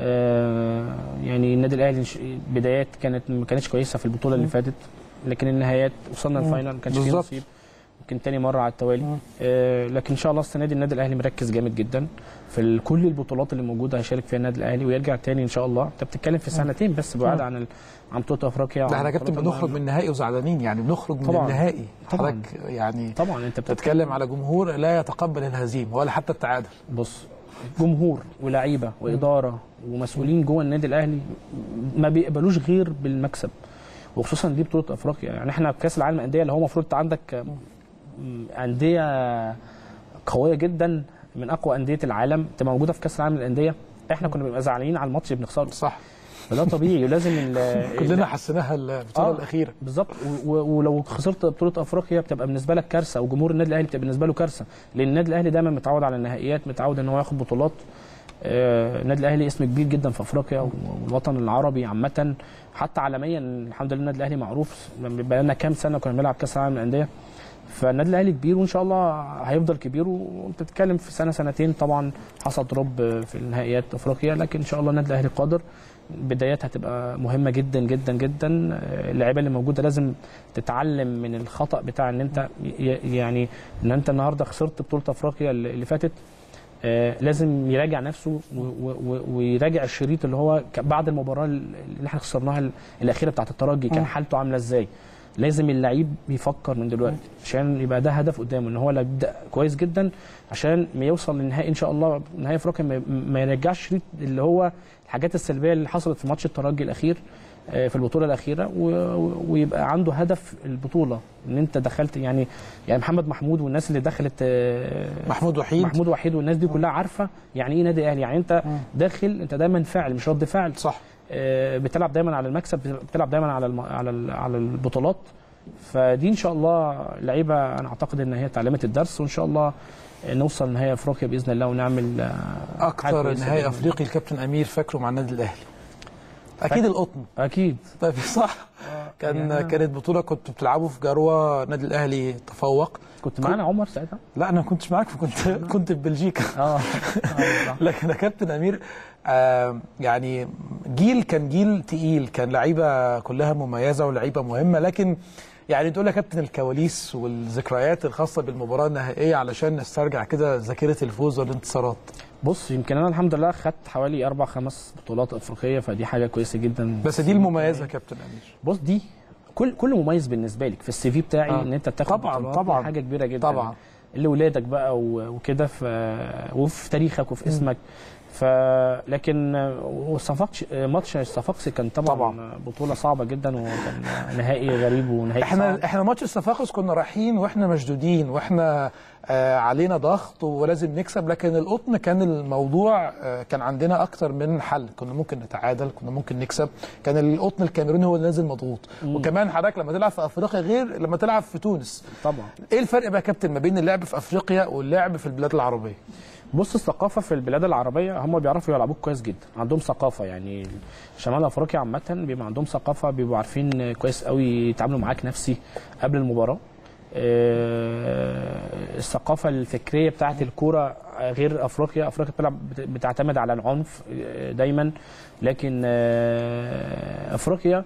B: آه، يعني النادي الاهلي ش- بدايات كانت ما كانتش كويسه في البطوله اللي فاتت لكن النهايات وصلنا الفاينل ما كانش فيه
A: بالظبط.
B: نصيب يمكن تاني مره على التوالي آه، لكن ان شاء الله السنه دي النادي الاهلي مركز جامد جدا في ال- كل البطولات اللي موجوده هيشارك فيها النادي الاهلي ويرجع تاني ان شاء الله انت بتتكلم في سنتين بس بعد عن ال- عن بطوله افريقيا
A: ده
B: وعن
A: احنا يا كابتن
B: البطولات
A: بنخرج من النهائي وزعلانين يعني بنخرج من
B: طبعاً.
A: النهائي
B: طبعاً.
A: حضرتك يعني
B: طبعا انت بتتكلم
A: تتكلم على جمهور لا يتقبل الهزيمه ولا حتى التعادل
B: بص جمهور ولاعيبه واداره ومسؤولين جوه النادي الاهلي ما بيقبلوش غير بالمكسب وخصوصا دي بطوله افريقيا يعني احنا في كاس العالم للانديه اللي هو المفروض انت عندك م- انديه قويه جدا من اقوى انديه العالم تبقى موجوده في كاس العالم للانديه احنا كنا بنبقى زعلانين على الماتش اللي بنخسره
A: صح
B: فده طبيعي ولازم ال-
A: كلنا حسيناها البطوله
B: آه.
A: الاخيره
B: بالظبط و- و- ولو خسرت بطوله افريقيا بتبقى بالنسبه لك كارثه وجمهور النادي الاهلي بتبقى بالنسبه له كارثه لان النادي الاهلي دايما متعود على النهائيات متعود ان هو ياخد بطولات آه، النادي الاهلي اسم كبير جدا في افريقيا والوطن العربي عامه حتى عالميا الحمد لله النادي الاهلي معروف بقى لنا كام سنه كنا بنلعب كاس العالم للانديه فالنادي الاهلي كبير وان شاء الله هيفضل كبير وانت بتتكلم في سنه سنتين طبعا حصل دروب في نهائيات افريقيا لكن ان شاء الله النادي الاهلي قادر بدايات هتبقى مهمه جدا جدا جدا اللعيبه اللي موجوده لازم تتعلم من الخطا بتاع ان انت ي- يعني ان انت النهارده خسرت بطوله افريقيا اللي اللي فاتت آه، لازم يراجع نفسه و- و- و- ويراجع الشريط اللي هو ك- بعد المباراه اللي احنا خسرناها ال- الاخيره بتاعه الترجي كان حالته عامله ازاي لازم اللعيب يفكر من دلوقتي عشان يبقى ده هدف قدامه ان هو لا يبدا كويس جدا عشان ما يوصل للنهائي ان شاء الله نهائي افريقيا ما- ما يرجعش الشريط اللي هو الحاجات السلبيه اللي حصلت في ماتش الترجي الاخير آه، في البطوله الاخيره و- ويبقى عنده هدف البطوله ان انت دخلت يعني يعني محمد محمود والناس اللي دخلت آه،
A: محمود وحيد
B: محمود وحيد والناس دي كلها عارفه يعني ايه نادي اهلي يعني انت داخل انت دايما فاعل مش رد فعل
A: صح
B: آه، بتلعب دايما على المكسب بتلعب دايما على الم... على ال... على البطولات فدي ان شاء الله لعيبه انا اعتقد ان هي اتعلمت الدرس وان شاء الله نوصل نهائي افريقيا باذن الله ونعمل آه، حاجة
A: اكتر
B: كويسة
A: نهائي
B: جداً.
A: افريقي الكابتن امير فاكره مع النادي الاهلي اكيد
B: فاكر.
A: القطن
B: اكيد
A: طيب صح كان
B: يعني أنا-
A: كانت بطوله كنت بتلعبوا في جروه النادي الاهلي تفوق
B: كنت معانا عمر ساعتها
A: لا انا ما كنتش معاك كنت كنت في بلجيكا
B: اه
A: لكن يا كابتن امير آه يعني جيل كان جيل تقيل كان لعيبه كلها مميزه ولعيبه مهمه لكن يعني تقول يا كابتن الكواليس والذكريات الخاصه بالمباراه النهائيه علشان نسترجع كده ذاكره الفوز والانتصارات
B: بص يمكن انا الحمد لله خدت حوالي اربع خمس بطولات افريقيه فدي حاجه كويسه جدا
A: بس دي المميزه يا كابتن امير
B: بص دي كل كل مميز بالنسبه لك في السي في بتاعي
A: آه.
B: ان انت تاخد
A: طبعاً،
B: بطولات،
A: طبعاً.
B: دي حاجه كبيره جدا
A: طبعا
B: لاولادك بقى و- وكده ف... وفي تاريخك وفي اسمك ف لكن وصفاقش ماتش صفاقسي كان طبعا,
A: طبعاً.
B: طبعا بطوله صعبه جدا وكان نهائي غريب ونهائي
A: احنا
B: صعب.
A: احنا ماتش الصفاقس كنا رايحين واحنا مشدودين واحنا آه علينا ضغط ولازم نكسب لكن القطن كان الموضوع آه كان عندنا اكتر من حل كنا ممكن نتعادل كنا ممكن نكسب كان القطن الكاميروني هو اللي نازل مضغوط وكمان حضرتك لما تلعب في افريقيا غير لما تلعب في تونس
B: طبعا
A: ايه الفرق بقى يا كابتن ما بين اللعب في افريقيا واللعب في البلاد العربيه
B: بص الثقافه في البلاد العربيه هم بيعرفوا يلعبوك كويس جدا عندهم ثقافه يعني شمال افريقيا عامه بيبقى عندهم ثقافه بيبقوا عارفين كويس قوي يتعاملوا معاك نفسي قبل المباراه آه، الثقافه الفكريه بتاعه الكوره غير افريقيا افريقيا بتلعب بت- بتعتمد على العنف آه، دايما لكن آه، افريقيا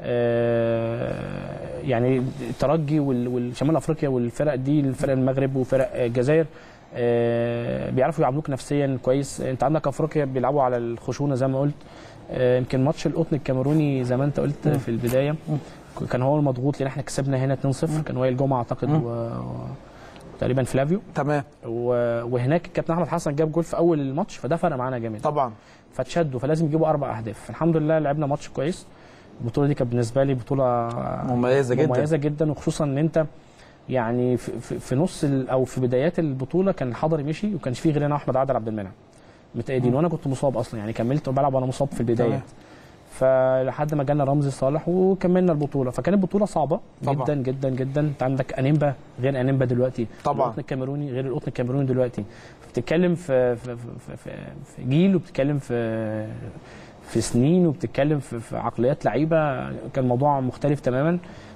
B: آه، يعني الترجي وال- والشمال افريقيا والفرق دي الفرق المغرب وفرق الجزائر آه، بيعرفوا يعاملوك نفسيا كويس انت عندك افريقيا بيلعبوا على الخشونه زي ما قلت آه، يمكن ماتش القطن الكاميروني زي ما انت قلت في البدايه كان هو المضغوط لان احنا كسبنا هنا 2-0 كان وائل جمعه اعتقد و... تقريبا فلافيو
A: تمام
B: و- وهناك الكابتن احمد حسن جاب جول في اول الماتش فده فرق معانا جامد
A: طبعا
B: فاتشدوا فلازم يجيبوا اربع اهداف الحمد لله لعبنا ماتش كويس البطوله دي كانت بالنسبه لي بطوله
A: مميزه جدا
B: مميزه جدا وخصوصا ان انت يعني في, في, في نص ال- او في بدايات البطوله كان الحضري مشي وكانش فيه غير انا واحمد عادل عبد المنعم متأيدين وانا كنت مصاب اصلا يعني كملت وبلعب وانا مصاب في البدايات
A: تمام.
B: فلحد ما جالنا رمزي صالح وكملنا البطوله فكانت بطوله صعبه
A: طبعا.
B: جدا جدا جدا انت عندك انيمبا غير انيمبا دلوقتي
A: طبعا.
B: القطن الكاميروني غير القطن الكاميروني دلوقتي بتتكلم في في, في, في, في جيل وبتتكلم في في سنين وبتتكلم في, في عقليات لعيبه كان الموضوع مختلف تماما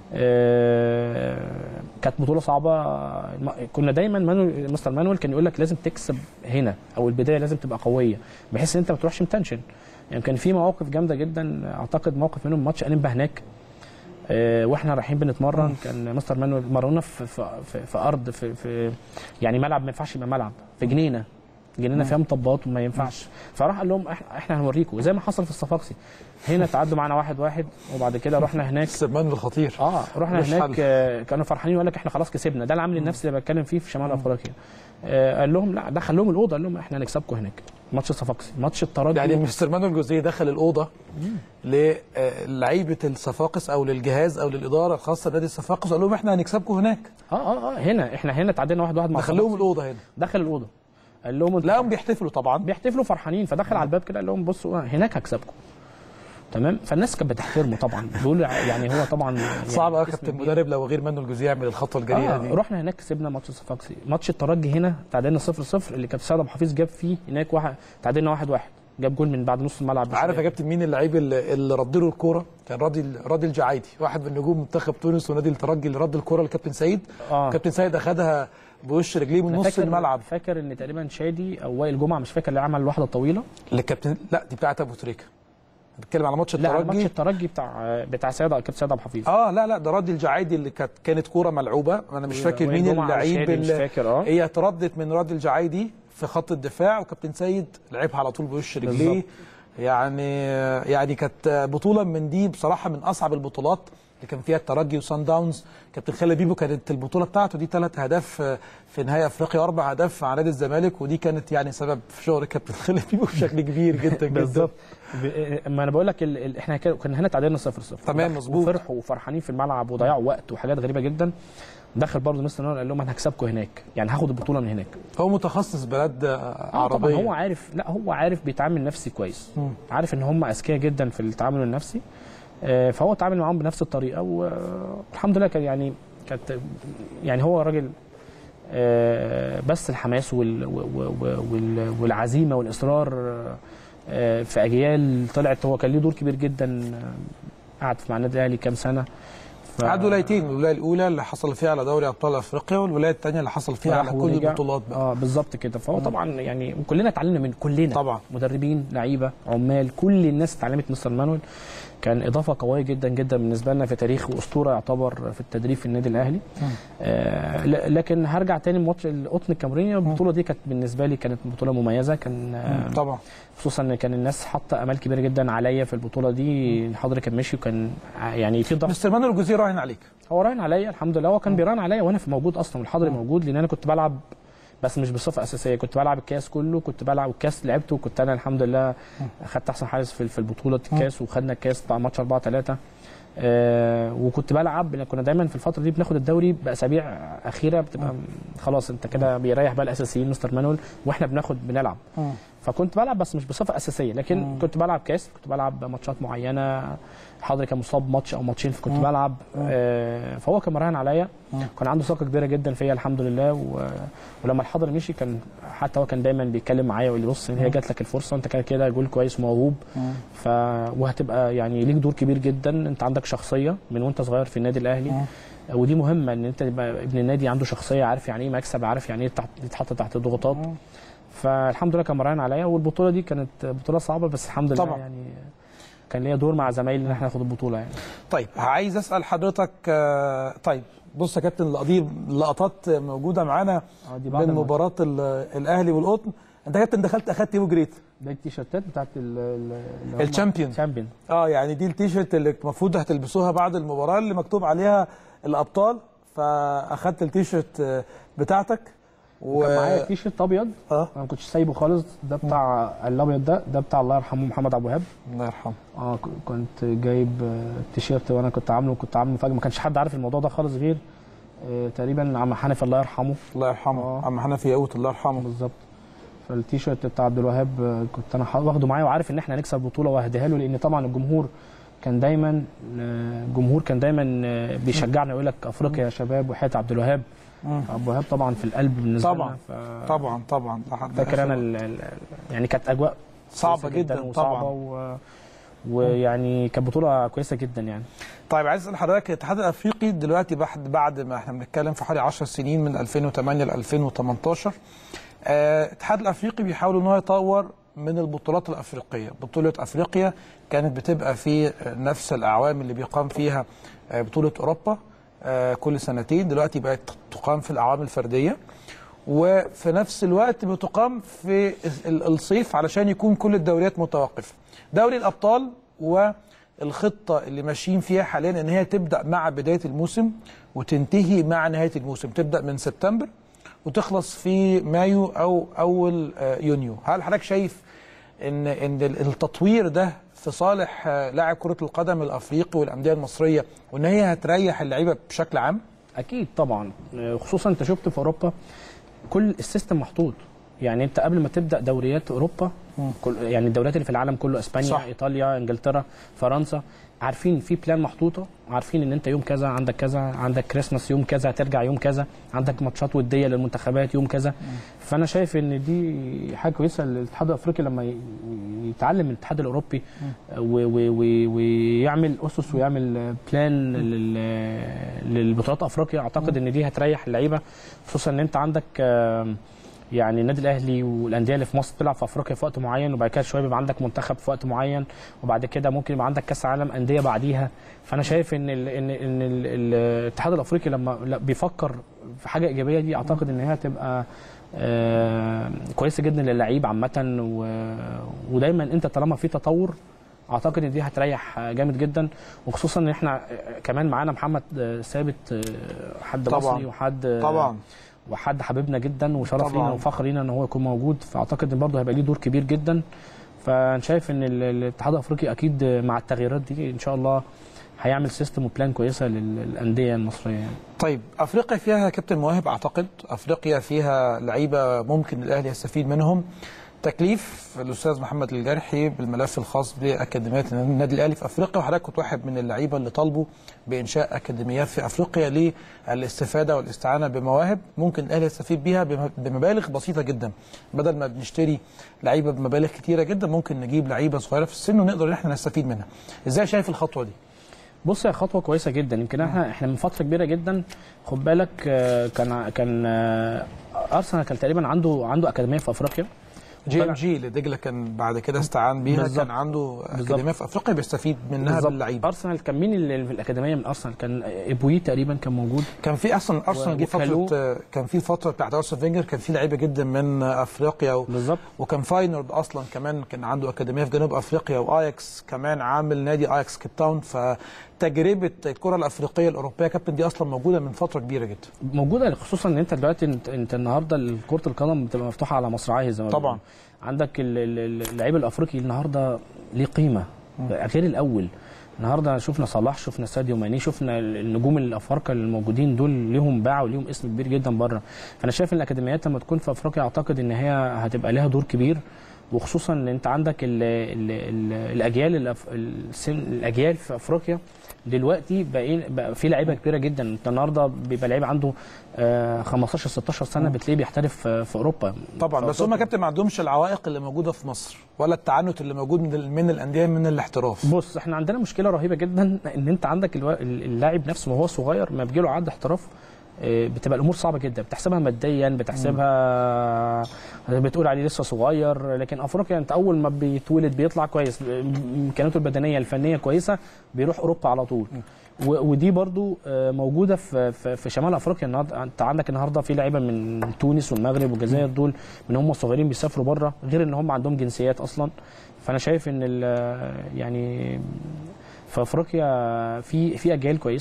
B: آه، كانت بطوله صعبه الم- كنا دايما مانويل مستر مانويل كان يقول لك لازم تكسب هنا او البدايه لازم تبقى قويه بحيث ان انت ما تروحش متنشن يعني كان في مواقف جامده جدا اعتقد موقف منهم ماتش انيمبا هناك آه، واحنا رايحين بنتمرن كان مستر مانويل مرنا في في, في, في ارض في, في يعني ملعب ما ينفعش يبقى ملعب في جنينه جنينه فيها مطبات وما ينفعش فراح قال لهم احنا احنا هنوريكم زي ما حصل في الصفاقسي هنا تعدوا معانا واحد واحد وبعد كده رحنا هناك
A: السمان الخطير
B: اه رحنا
A: مش
B: هناك
A: حل.
B: آه، كانوا فرحانين وقال لك احنا خلاص كسبنا ده العامل النفسي اللي بتكلم فيه في شمال افريقيا آه، قال لهم لا دخل لهم الاوضه قال لهم احنا هنكسبكم هناك ماتش الصفاقسي ماتش الترجي
A: يعني مستر مانويل جوزيه دخل الاوضه للعيبه الصفاقس او للجهاز او للاداره الخاصه بنادي الصفاقس قال لهم احنا هنكسبكم هناك
B: اه اه اه هنا احنا هنا تعادلنا واحد واحد مع
A: دخل لهم
B: الصفاقسي.
A: الاوضه هنا
B: دخل الاوضه قال لهم انتوا
A: لقاهم بيحتفلوا طبعا
B: بيحتفلوا فرحانين فدخل على الباب كده قال لهم بصوا هناك هكسبكم تمام فالناس كانت بتحترمه طبعا بيقول يعني هو طبعا يعني
A: صعب قوي
B: اسم
A: كابتن
B: كبير.
A: مدرب لو غير مانويل جوزيه يعمل الخطوه الجريئه
B: آه
A: دي
B: رحنا هناك كسبنا ماتش الصفاقسي ماتش الترجي هنا تعادلنا 0 0 اللي كابتن سيد ابو حفيظ جاب فيه هناك واحد تعادلنا 1 1 جاب جول من بعد نص الملعب
A: عارف يا
B: بشوية.
A: كابتن مين اللعيب اللي اللي رد له الكوره كان راضي راضي الجعايدي واحد من نجوم منتخب تونس ونادي الترجي اللي رد الكوره لكابتن سيد
B: اه
A: كابتن سيد اخدها بوش رجليه من
B: أنا
A: نص
B: فاكر
A: الملعب
B: فاكر ان تقريبا شادي او وائل جمعه مش فاكر اللي عمل الواحده الطويله
A: للكابتن لا دي بتاعت ابو تريكه بتكلم على ماتش
B: لا على ماتش
A: الترجي
B: الترجي بتاع بتاع سيد كابتن سيد ابو حفيظ
A: اه لا لا ده راضي الجعايدي اللي كانت كانت كوره ملعوبه انا مش فاكر
B: وائل
A: مين
B: جمعة
A: اللعيب
B: وشادي مش
A: اللي
B: فاكر اه
A: هي اتردت من راضي الجعايدي في خط الدفاع وكابتن سيد لعبها على طول بوش رجليه
B: بالظبط.
A: يعني يعني كانت بطوله من دي بصراحه من اصعب البطولات اللي كان فيها الترجي وسان داونز كابتن خالد بيبو كانت البطوله بتاعته دي ثلاث اهداف في نهائي افريقيا واربع اهداف على نادي الزمالك ودي كانت يعني سبب في شهره كابتن خالد بيبو بشكل كبير جدا جدا
B: بالظبط ب- ما انا بقول لك ال... ال... احنا كده- كنا هنا تعادلنا 0 0
A: تمام، مظبوط.
B: وفرحوا وفرحانين في الملعب وضيعوا وقت وحاجات غريبه جدا دخل برضه مستر نور قال لهم انا هكسبكم هناك يعني هاخد البطوله من هناك
A: هو متخصص بلاد
B: آه طبعا
A: عربيه
B: هو عارف لا هو عارف بيتعامل نفسي كويس
A: مم.
B: عارف ان هم اذكياء جدا في التعامل النفسي آه، فهو اتعامل معاهم بنفس الطريقه والحمد لله كان يعني كانت يعني هو راجل آه، بس الحماس وال وال وال والعزيمه والاصرار آه، في اجيال طلعت هو كان ليه دور كبير جدا آه، قعد مع النادي الاهلي كام سنه ف-
A: عاد ولايتين الولايه الاولى اللي حصل فيها على دوري ابطال افريقيا والولايه الثانيه اللي حصل فيها على
B: راح
A: كل
B: ورجع.
A: البطولات بقى
B: اه بالظبط كده فهو طبعا يعني كلنا اتعلمنا من كلنا
A: طبعا.
B: مدربين لعيبه عمال كل الناس اتعلمت مستر مانويل كان اضافه قويه جدا جدا بالنسبه لنا في تاريخ واسطوره يعتبر في التدريب في النادي الاهلي آه ل- لكن هرجع تاني لماتش القطن الكاميروني البطوله دي كانت بالنسبه لي كانت بطوله مميزه كان آه
A: طبعا
B: خصوصا ان كان الناس حاطه امال كبيره جدا عليا في البطوله دي الحضري كان ماشي وكان ع- يعني في ضغط
A: مستر مانويل الجزيري راهن عليك
B: هو راهن عليا الحمد لله هو كان بيراهن عليا وانا في موجود اصلا والحضري موجود لان انا كنت بلعب بس مش بصفه اساسيه كنت بلعب الكاس كله كنت بلعب الكاس لعبته وكنت انا الحمد لله اخدت احسن حارس في في البطوله الكاس وخدنا الكاس بتاع ماتش 4 3 آه وكنت بلعب لأن كنا دايما في الفتره دي بناخد الدوري باسابيع اخيره بتبقى خلاص انت كده بيريح بقى الاساسيين مستر مانويل واحنا بناخد بنلعب فكنت بلعب بس مش بصفه اساسيه لكن
A: مم.
B: كنت بلعب كاس كنت بلعب ماتشات معينه حضري كان مصاب ماتش او ماتشين فكنت بلعب آه فهو كان مراهن عليا كان عنده ثقه كبيره جدا فيا الحمد لله و... ولما الحضري مشي كان حتى هو كان دايما بيتكلم معايا ويقول لي بص هي جات لك الفرصه انت كده كده جول كويس وموهوب ف وهتبقى يعني ليك دور كبير جدا انت عندك شخصيه من وانت صغير في النادي الاهلي ودي مهمه ان انت تبقى ابن النادي عنده شخصيه عارف يعني ايه مكسب عارف يعني ايه تحت- يتحط تحت ضغوطات فالحمد لله كان مراهن عليا والبطوله دي كانت بطوله صعبه بس الحمد لله
A: طبعا.
B: يعني كان ليا دور مع زمايلي ان احنا ناخد البطوله يعني
A: طيب عايز اسال حضرتك آه، طيب بص يا كابتن دي لقطات موجوده معانا
B: اه دي بعد
A: من
B: الماتش.
A: مباراه ال- الاهلي والقطن انت يا كابتن دخلت اخدت ايه وجريت
B: ده التيشيرتات بتاعت ال- ال- اللي هم-
A: الشامبيون.
B: الشامبيون
A: اه يعني دي التيشيرت اللي المفروض هتلبسوها بعد المباراه اللي مكتوب عليها الابطال فاخدت التيشيرت آه، بتاعتك و
B: كان معايا تيشيرت ابيض
A: اه
B: انا ما كنتش سايبه خالص ده بتاع الابيض ده ده بتاع الله يرحمه محمد ابو وهاب
A: الله يرحمه
B: اه ك- كنت جايب آه، تيشيرت وانا كنت عامله كنت عامله فجاه ما كانش حد عارف الموضوع ده خالص غير آه، تقريبا عم حنفي الله يرحمه
A: الله يرحمه
B: آه.
A: عم حنفي يقوت الله يرحمه
B: بالظبط فالتيشيرت بتاع عبد الوهاب آه، كنت انا ح- واخده معايا وعارف ان احنا هنكسب بطوله وهديها له لان طبعا الجمهور كان دايما آه، الجمهور كان دايما آه، بيشجعنا يقول لك افريقيا يا شباب وحياه عبد الوهاب
A: مم.
B: عبد الوهاب طبعا في القلب بالنسبه
A: طبعاً.
B: لنا ف-
A: طبعا طبعا لحد
B: فاكر
A: آخر
B: انا ال- ال- يعني كانت اجواء
A: صعبه
B: كويسة
A: جدا
B: وصعبه
A: طبعا
B: و... ويعني كانت بطوله كويسه جدا يعني
A: طيب عايز اسال حضرتك الاتحاد الافريقي دلوقتي بعد بعد ما احنا بنتكلم في حوالي 10 سنين من 2008 ل 2018 آه، الاتحاد الافريقي بيحاول ان هو يطور من البطولات الافريقيه، بطوله افريقيا كانت بتبقى في آه، نفس الاعوام اللي بيقام فيها آه، بطوله اوروبا آه، كل سنتين، دلوقتي بقت تقام في الاعوام الفرديه. وفي نفس الوقت بتقام في ال- الصيف علشان يكون كل الدوريات متوقفه. دوري الابطال والخطه اللي ماشيين فيها حاليا ان هي تبدا مع بدايه الموسم وتنتهي مع نهايه الموسم، تبدا من سبتمبر وتخلص في مايو او اول آه، يونيو، هل حضرتك شايف ان ان التطوير ده في صالح آه، لاعب كره القدم الافريقي والانديه المصريه وان هي هتريح اللعيبه بشكل عام؟
B: اكيد طبعا آه، خصوصا انت شفت في اوروبا كل السيستم محطوط يعني انت قبل ما تبدا دوريات اوروبا كل يعني الدوريات اللي في العالم كله اسبانيا
A: صح.
B: صح. ايطاليا انجلترا فرنسا عارفين في بلان محطوطه عارفين ان انت يوم كذا عندك كذا عندك كريسماس يوم كذا هترجع يوم كذا عندك ماتشات وديه للمنتخبات يوم كذا فانا شايف ان دي حاجه كويسه للاتحاد الافريقي لما ي- يتعلم من الاتحاد الاوروبي و- و- و- ويعمل اسس ويعمل بلان لل- للبطولات افريقيا اعتقد ان دي هتريح اللعيبه خصوصا ان انت عندك آم، يعني النادي الاهلي والانديه اللي في مصر بتلعب في افريقيا في وقت معين وبعد كده شويه بيبقى عندك منتخب في وقت معين وبعد كده ممكن يبقى عندك كاس عالم انديه بعديها فانا شايف ان ال ان ان ال- ال- الاتحاد الافريقي لما لا بيفكر في حاجه ايجابيه دي اعتقد ان هي هتبقى آه، كويسه جدا للعيب عامه و- ودايما انت طالما في تطور اعتقد ان دي هتريح جامد جدا وخصوصا ان احنا كمان معانا محمد ثابت حد
A: طبعاً.
B: مصري وحد
A: طبعا
B: وحد حبيبنا جدا وشرف
A: طبعاً.
B: لينا وفخر لينا ان هو يكون موجود فاعتقد ان برضه هيبقى ليه دور كبير جدا فانا شايف ان ال- الاتحاد الافريقي اكيد مع التغييرات دي ان شاء الله هيعمل سيستم وبلان كويسه لل- للانديه المصريه يعني.
A: طيب افريقيا فيها كابتن مواهب اعتقد افريقيا فيها لعيبه ممكن الاهلي يستفيد منهم تكليف الاستاذ محمد الجرحي بالملف الخاص باكاديميات النادي الاهلي في افريقيا وحضرتك كنت واحد من اللعيبه اللي طالبوا بانشاء اكاديميات في افريقيا للاستفاده والاستعانه بمواهب ممكن الاهلي يستفيد بيها بم- بمبالغ بسيطه جدا بدل ما بنشتري لعيبه بمبالغ كتيره جدا ممكن نجيب لعيبه صغيره في السن ونقدر ان احنا نستفيد منها ازاي شايف الخطوه دي
B: بص هي خطوه كويسه جدا يمكن احنا احنا من فتره كبيره جدا خد بالك آه، كان كان آه، ارسنال كان تقريبا عنده عنده اكاديميه في افريقيا
A: جي ام
B: وطلع-
A: جي اللي دجله كان بعد كده استعان بيها
B: بالظبط.
A: كان عنده
B: بالظبط.
A: اكاديميه في افريقيا بيستفيد منها
B: بالظبط.
A: باللعيبه
B: ارسنال كان مين اللي في الاكاديميه من ارسنال كان ابوي تقريبا كان موجود
A: كان في اصلا ارسنال جه
B: وكالو.
A: فتره كان في فتره بتاعت ارسنال فينجر كان في لعيبه جدا من افريقيا و...
B: بالظبط
A: وكان فاينورد اصلا كمان كان عنده اكاديميه في جنوب افريقيا واياكس كمان عامل نادي اياكس كيب تاون فتجربه الكره الافريقيه الاوروبيه كابتن دي اصلا موجوده من فتره كبيره جدا
B: موجوده خصوصا ان انت دلوقتي انت, انت النهارده كره القدم بتبقى مفتوحه على مصراعيه زي ما
A: طبعاً.
B: بيقولوا. عندك ال- ال- اللعيب الافريقي النهارده ليه قيمه غير الاول النهارده شفنا صلاح شفنا ساديو ماني شفنا النجوم الافارقه الموجودين دول ليهم باع وليهم اسم كبير جدا بره فانا شايف ان الاكاديميات لما تكون في افريقيا اعتقد ان هي هتبقى لها دور كبير وخصوصا ان انت عندك ال ال ال الاجيال الأف- السن الاجيال في افريقيا دلوقتي بقى, بقى في لعيبه كبيره جدا انت النهارده بيبقى لعيب عنده آه، 15 16 سنه بتلاقيه بيحترف آه، في اوروبا
A: طبعا
B: في
A: بس هم
B: أفريقيا.
A: كابتن ما عندهمش العوائق اللي موجوده في مصر ولا التعنت اللي موجود من, ال- من الانديه من الاحتراف
B: بص احنا عندنا مشكله رهيبه جدا ان انت عندك الوا- اللاعب نفسه وهو صغير ما بيجي له عقد احتراف آه، بتبقى الامور صعبه جدا بتحسبها ماديا بتحسبها بتقول عليه لسه صغير لكن افريقيا انت اول ما بيتولد بيطلع كويس امكانياته البدنيه الفنيه كويسه بيروح اوروبا على طول و- ودي برضو آه، موجوده في في في شمال افريقيا النهارده انت عندك النهارده في لعيبه من تونس والمغرب والجزائر دول من هم صغيرين بيسافروا بره غير ان هم عندهم جنسيات اصلا فانا شايف ان ال- يعني في افريقيا في في اجيال كويسه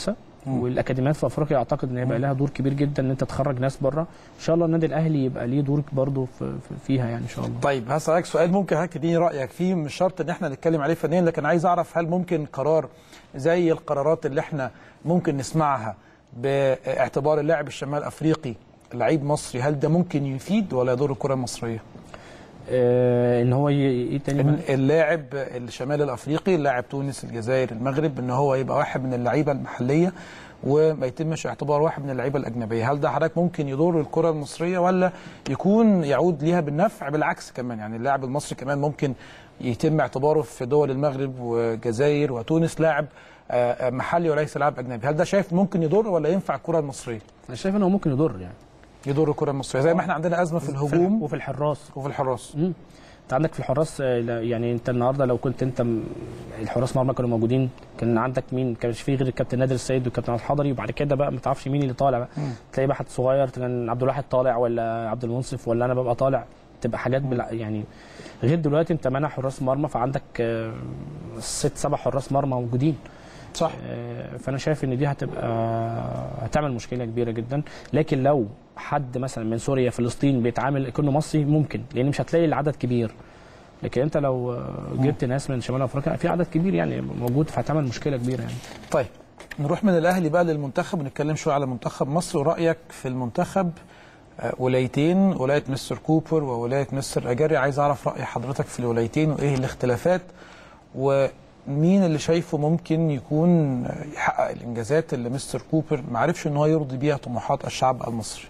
B: والاكاديميات في افريقيا اعتقد ان هيبقى لها دور كبير جدا ان انت تخرج ناس بره ان شاء الله النادي الاهلي يبقى ليه دور برضه في في- فيها يعني ان شاء الله
A: طيب هسألك سؤال ممكن حضرتك تديني رأيك فيه مش شرط ان احنا نتكلم عليه فنيا لكن عايز اعرف هل ممكن قرار زي القرارات اللي احنا ممكن نسمعها باعتبار اللاعب الشمال الافريقي لعيب مصري هل ده ممكن يفيد ولا يضر الكرة المصرية؟
B: آه ان هو ي- ايه تاني
A: إن اللاعب الشمال الافريقي لاعب تونس الجزائر المغرب ان هو يبقى واحد من اللعيبه المحليه وما يتمش اعتبار واحد من اللعيبه الاجنبيه هل ده حضرتك ممكن يضر الكره المصريه ولا يكون يعود ليها بالنفع بالعكس كمان يعني اللاعب المصري كمان ممكن يتم اعتباره في دول المغرب والجزائر وتونس لاعب آه، آه، محلي وليس لاعب اجنبي هل ده شايف ممكن يضر ولا ينفع الكره المصريه
B: انا شايف ان هو ممكن يضر يعني
A: يضر الكره المصريه زي ما احنا عندنا ازمه في الهجوم
B: وفي الحراس
A: وفي الحراس
B: مم. انت عندك في الحراس آه، لا- يعني انت النهارده لو كنت انت م- الحراس مرمى كانوا موجودين كان عندك مين كانش فيه غير الكابتن نادر السيد والكابتن عبد الحضري وبعد كده بقى ما تعرفش مين اللي طالع بقى تلاقي بقى حد صغير كان عبد الواحد طالع ولا عبد المنصف ولا انا ببقى طالع تبقى حاجات بلا يعني غير دلوقتي انت مانع حراس مرمى فعندك آه، ست سبع حراس مرمى موجودين
A: صح
B: آه، فانا شايف ان دي هتبقى هتعمل مشكله كبيره جدا لكن لو حد مثلا من سوريا فلسطين بيتعامل كانه مصري ممكن لان مش هتلاقي العدد كبير لكن انت لو آه، جبت ناس من شمال افريقيا في عدد كبير يعني موجود فهتعمل مشكله كبيره يعني
A: طيب نروح من الاهلي بقى للمنتخب ونتكلم شويه على منتخب مصر ورايك في المنتخب آه، ولايتين ولايه مستر كوبر وولايه مستر اجاري عايز اعرف راي حضرتك في الولايتين وايه الاختلافات ومين اللي شايفه ممكن يكون آه، يحقق الانجازات اللي مستر كوبر ما عرفش ان هو يرضي بيها طموحات الشعب المصري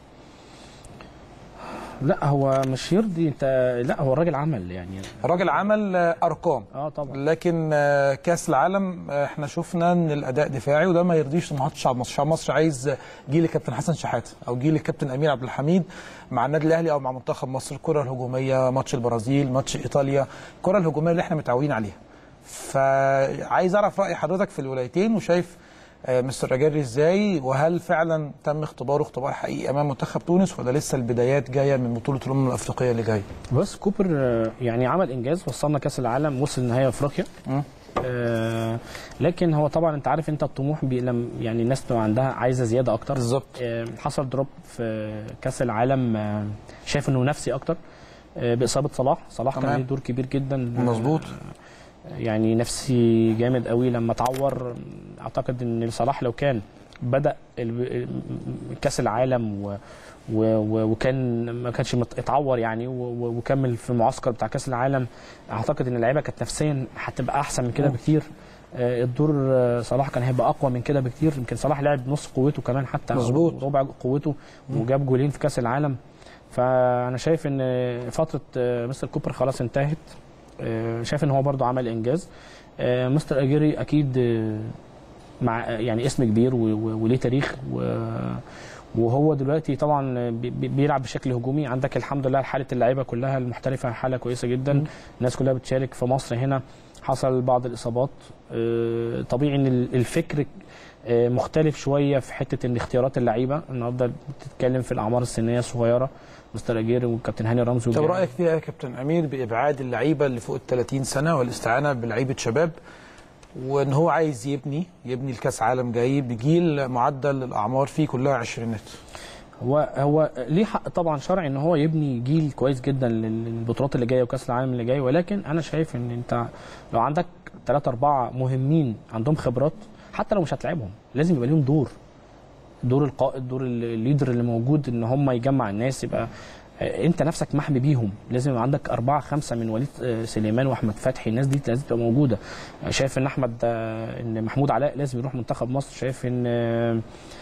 B: لا هو مش يرضي انت لا هو الراجل عمل يعني
A: الراجل عمل آه، ارقام
B: اه طبعا
A: لكن آه، كاس العالم آه، احنا شفنا ان الاداء دفاعي وده ما يرضيش طموحات الشعب المصري، الشعب المصري عايز جيل الكابتن حسن شحاته او جيل الكابتن امير عبد الحميد مع النادي الاهلي او مع منتخب مصر الكره الهجوميه ماتش البرازيل ماتش ايطاليا الكره الهجوميه اللي احنا متعودين عليها فعايز اعرف راي حضرتك في الولايتين وشايف آه، مستر اجاري ازاي وهل فعلا تم اختباره اختبار حقيقي امام منتخب تونس ولا لسه البدايات جايه من بطوله الامم الافريقيه اللي جايه
B: بس كوبر آه، يعني عمل انجاز وصلنا كاس العالم وصل نهائي افريقيا
A: مم.
B: آه لكن هو طبعا انت عارف انت الطموح بي لم يعني الناس بتبقى عندها عايزه زياده اكتر
A: بالظبط
B: آه، حصل دروب في كاس العالم آه، شايف انه نفسي اكتر آه، باصابه صلاح صلاح كان
A: تمام.
B: ليه دور كبير جدا
A: مظبوط
B: يعني نفسي جامد قوي لما اتعور اعتقد ان صلاح لو كان بدا ال- كاس العالم و و و وكان ما كانش مت- اتعور يعني و- و- وكمل في المعسكر بتاع كاس العالم اعتقد ان اللعيبه كانت نفسيا هتبقى احسن من كده بكتير آه، الدور آه، صلاح كان هيبقى اقوى من كده بكتير يمكن صلاح لعب نص قوته كمان حتى أو
A: مظبوط.
B: ربع قوته وجاب جولين في كاس العالم فانا شايف ان فتره آه، مستر كوبر خلاص انتهت آه، شايف ان هو برضو عمل انجاز آه، مستر اجيري اكيد آه، مع يعني اسم كبير و- و- وليه تاريخ و- وهو دلوقتي طبعا بي- بي- بيلعب بشكل هجومي عندك الحمد لله حاله اللعيبه كلها المحترفه حاله كويسه جدا الناس كلها بتشارك في مصر هنا حصل بعض الاصابات آه، طبيعي ان ال- الفكر آه، مختلف شويه في حته ان اختيارات اللعيبه النهارده بتتكلم في الاعمار السنيه الصغيره مستر اجيري والكابتن هاني رمزي
A: طب
B: والجماعة.
A: رايك فيها يا كابتن امير بابعاد اللعيبه اللي فوق ال 30 سنه والاستعانه بلعيبه شباب وان هو عايز يبني يبني الكاس عالم جاي بجيل معدل الاعمار فيه كلها عشرينات
B: هو هو ليه حق طبعا شرعي ان هو يبني جيل كويس جدا لل- للبطولات اللي جايه وكاس العالم اللي جاي ولكن انا شايف ان انت لو عندك ثلاثة أربعة مهمين عندهم خبرات حتى لو مش هتلعبهم لازم يبقى ليهم دور دور القائد دور ال- الليدر اللي موجود ان هم يجمع الناس يبقى آه، انت نفسك محمي بيهم لازم يبقى عندك أربعة خمسة من وليد آه، سليمان وأحمد فتحي الناس دي لازم تبقى موجودة آه، شايف ان أحمد آه، ان محمود علاء لازم يروح منتخب مصر شايف ان آه،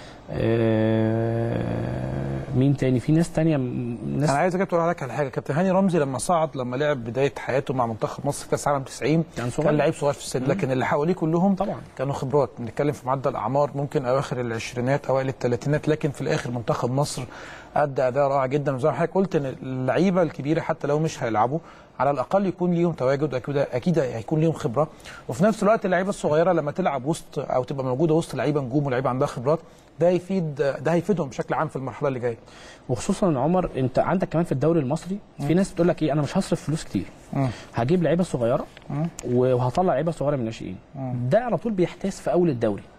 B: آه، مين تاني في ناس تانية م- ناس
A: انا عايز اقول لك على حاجه كابتن هاني رمزي لما صعد لما لعب بدايه حياته مع منتخب مصر كاس عالم 90
B: كان صغير.
A: كان لعيب صغير في السن لكن اللي حواليه كلهم
B: طبعا.
A: كانوا خبرات بنتكلم في معدل اعمار ممكن اواخر العشرينات اوائل الثلاثينات لكن في الاخر منتخب مصر ادى اداء رائع جدا وزي ما حضرتك قلت ان اللعيبه الكبيره حتى لو مش هيلعبوا على الاقل يكون ليهم تواجد اكيد اكيد هيكون ليهم خبره وفي نفس الوقت اللعيبه الصغيره لما تلعب وسط او تبقى موجوده وسط لعيبه نجوم ولاعيبه عندها خبرات ده هيفيد ده هيفيدهم بشكل عام في المرحله اللي جايه
B: وخصوصا ان عمر انت عندك كمان في الدوري المصري في ناس بتقول لك ايه انا مش هصرف فلوس كتير هجيب لعيبه صغيره وهطلع لعيبه صغيره من الناشئين ده على طول بيحتاس في اول الدوري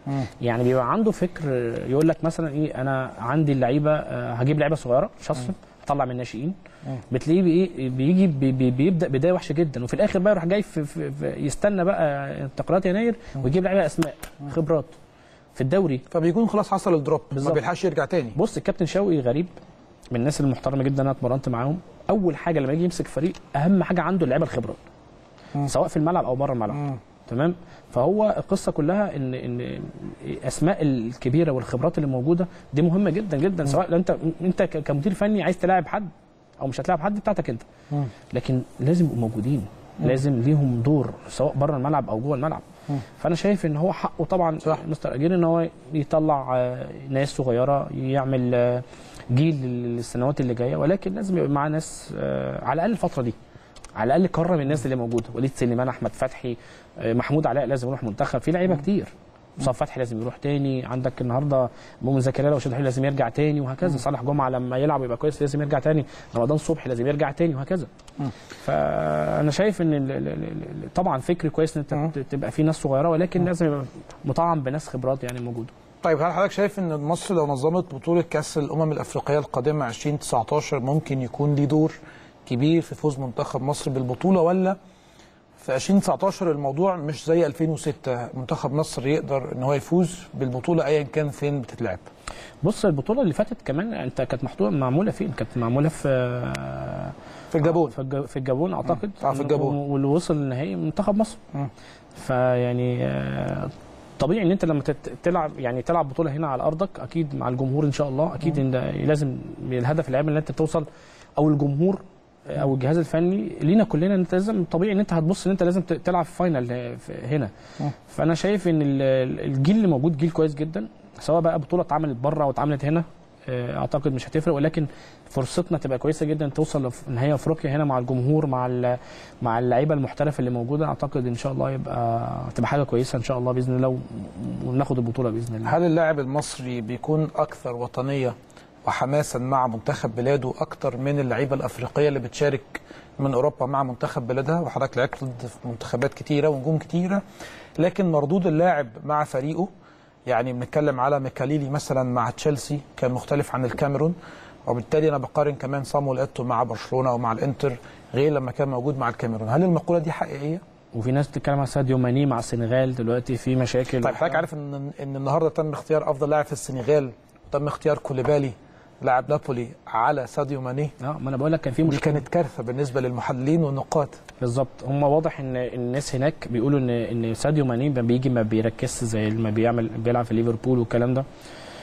B: يعني بيبقى عنده فكر يقول لك مثلا ايه انا عندي اللعيبه آه، هجيب لعيبه صغيره مش هصرف اطلع من الناشئين بتلاقيه بايه بيجي بي بي بيبدا بدايه وحشه جدا وفي الاخر بقى يروح جاي في في في يستنى بقى انتقالات يناير ويجيب لعيبه اسماء خبرات في الدوري
A: فبيكون خلاص حصل الدروب ما
B: بالظبط.
A: بيلحقش يرجع تاني
B: بص الكابتن شوقي غريب من الناس المحترمه جدا انا اتمرنت معاهم اول حاجه لما يجي يمسك فريق اهم حاجه عنده اللعيبه الخبرات سواء في الملعب او بره الملعب تمام فهو القصه كلها ان ان الاسماء الكبيره والخبرات اللي موجوده دي مهمه جدا جدا سواء لو انت انت ك- كمدير فني عايز تلاعب حد او مش هتلاعب حد بتاعتك انت لكن لازم يبقوا موجودين لازم ليهم دور سواء بره الملعب او جوه الملعب فانا شايف ان هو حقه طبعا
A: صح.
B: مستر اجير ان هو يطلع آه، ناس صغيره يعمل آه، جيل للسنوات اللي جايه ولكن لازم يبقى معاه ناس آه، على الاقل الفتره دي على الاقل كرم الناس اللي موجوده وليد سليمان احمد فتحي آه، محمود علاء لازم يروح منتخب في لعيبه كتير مصطفى فتحي لازم يروح تاني عندك النهارده مؤمن زكريا لو شد حيله لازم يرجع تاني وهكذا صالح جمعه لما يلعب يبقى كويس لازم يرجع تاني رمضان صبحي لازم يرجع تاني وهكذا فانا شايف ان ال- ال- ال- ال- طبعا فكر كويس ان انت ت- تبقى في ناس صغيره ولكن لازم يبقى مطعم بناس خبرات يعني موجوده
A: طيب هل حضرتك شايف ان مصر لو نظمت بطوله كاس الامم الافريقيه القادمه 2019 ممكن يكون ليه دور كبير في فوز منتخب مصر بالبطوله ولا في 2019 الموضوع مش زي 2006 منتخب مصر يقدر ان هو يفوز بالبطوله ايا كان فين بتتلعب
B: بص البطوله اللي فاتت كمان انت كانت محطوطه معموله فين كانت معموله في
A: في الجابون
B: في الج- في الجابون اعتقد
A: آه، في الجابون.
B: واللي وصل النهائي منتخب مصر
A: مم.
B: فيعني آه، طبيعي ان انت لما تت- تلعب يعني تلعب بطوله هنا على ارضك اكيد مع الجمهور ان شاء الله اكيد ان ده لازم الهدف العام ان انت توصل او الجمهور آه، او الجهاز الفني لينا كلنا ان انت لازم طبيعي ان انت هتبص ان انت لازم ت- تلعب في فاينل آه، في- هنا
A: مم.
B: فانا شايف ان ال- ال- الجيل اللي موجود جيل كويس جدا سواء بقى بطوله اتعملت بره او اتعملت هنا آه، اعتقد مش هتفرق ولكن فرصتنا تبقى كويسه جدا توصل لنهائي افريقيا هنا مع الجمهور مع ال- مع اللعيبه المحترفه اللي موجوده اعتقد ان شاء الله يبقى تبقى حاجه كويسه ان شاء الله باذن الله و- وناخد البطوله باذن الله
A: هل اللاعب المصري بيكون اكثر وطنيه وحماسا مع منتخب بلاده اكتر من اللعيبه الافريقيه اللي بتشارك من اوروبا مع منتخب بلادها وحضرتك لعبت ضد منتخبات كتيره ونجوم كتيره لكن مردود اللاعب مع فريقه يعني بنتكلم على ميكاليلي مثلا مع تشيلسي كان مختلف عن الكاميرون وبالتالي انا بقارن كمان صامويل ايتو مع برشلونه او مع الانتر غير لما كان موجود مع الكاميرون هل المقوله دي حقيقيه
B: وفي ناس بتتكلم عن ساديو ماني مع السنغال دلوقتي في مشاكل
A: طيب حضرتك عارف ان ان النهارده تم اختيار افضل لاعب في السنغال تم اختيار كوليبالي لاعب نابولي على ساديو ماني
B: اه ما انا بقول لك كان في
A: دي
B: مشكله
A: كانت كارثه بالنسبه للمحللين والنقاد
B: بالظبط هم واضح ان الناس هناك بيقولوا ان ان ساديو ماني لما بيجي ما بيركزش زي ما بيعمل بيلعب في ليفربول والكلام ده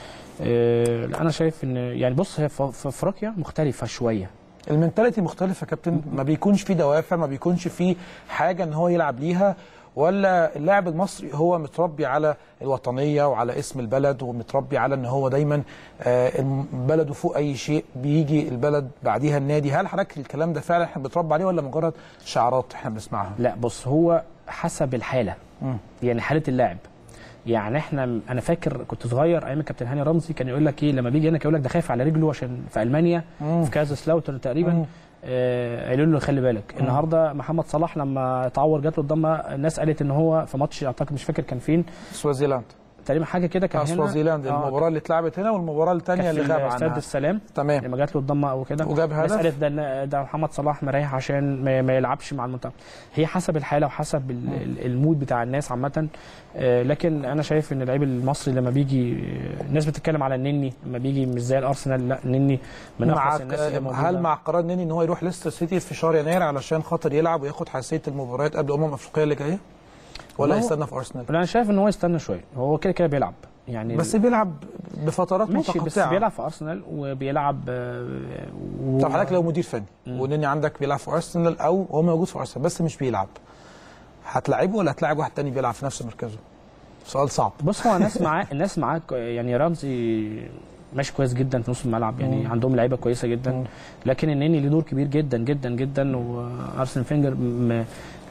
B: آه، لا، انا شايف ان يعني بص هي في في افريقيا مختلفه شويه
A: المنتاليتي مختلفه يا كابتن ما بيكونش في دوافع ما بيكونش في حاجه ان هو يلعب ليها ولا اللاعب المصري هو متربي على الوطنيه وعلى اسم البلد ومتربي على ان هو دايما آه، الم- بلده فوق اي شيء بيجي البلد بعديها النادي هل حضرتك الكلام ده فعلا احنا بنتربى عليه ولا مجرد شعارات احنا بنسمعها
B: لا بص هو حسب الحاله
A: مم.
B: يعني حاله اللاعب يعني احنا انا فاكر كنت صغير ايام الكابتن هاني رمزي كان يقول لك ايه لما بيجي هنا كان يقول لك ده خايف على رجله عشان في المانيا
A: مم.
B: في كازا سلاوتر تقريبا
A: مم.
B: آه، قالوا له خلي بالك النهارده محمد صلاح لما اتعور جات له الضمه الناس قالت ان هو في ماتش اعتقد مش فاكر كان فين
A: سوازيلاند
B: تقريبا حاجه كده كان
A: آه،
B: هنا
A: سوازيلاند
B: آه،
A: المباراه اللي اتلعبت هنا والمباراه الثانيه
B: كان
A: اللي
B: في
A: غاب
B: استاد
A: عنها
B: السلام
A: تمام
B: لما جات له الضمه او كده
A: وجاب
B: الناس
A: هدف
B: قالت ده ده محمد صلاح مريح عشان ما, ما يلعبش مع المنتخب هي حسب الحاله وحسب ال- ال- المود بتاع الناس عامه آه، لكن انا شايف ان اللعيب المصري لما بيجي آه، الناس بتتكلم على النني لما بيجي مش زي الارسنال لا النني من
A: مع
B: افضل الناس اللي موجوده
A: هل مع قرار نيني ان هو يروح ليستر سيتي في شهر يناير علشان خاطر يلعب وياخد حساسيه المباريات قبل الامم الافريقيه اللي جايه ولا
B: والله هو-
A: يستنى في ارسنال
B: لا، انا شايف ان هو يستنى شويه هو كده كده بيلعب يعني
A: بس بيلعب بفترات
B: ماشي بس
A: متقطعه
B: بيلعب في ارسنال وبيلعب آه، و...
A: طب حضرتك لو مدير فني ونني عندك بيلعب في ارسنال او هو موجود في ارسنال بس مش بيلعب هتلاعبه ولا هتلاعب واحد تاني بيلعب في نفس مركزه؟ سؤال صعب
B: بص هو الناس معاه الناس معاه ك- يعني رمزي ماشي كويس جدا في نص الملعب يعني عندهم لعيبه كويسه جدا لكن النني ليه دور كبير جدا جدا جدا وارسن فينجر م...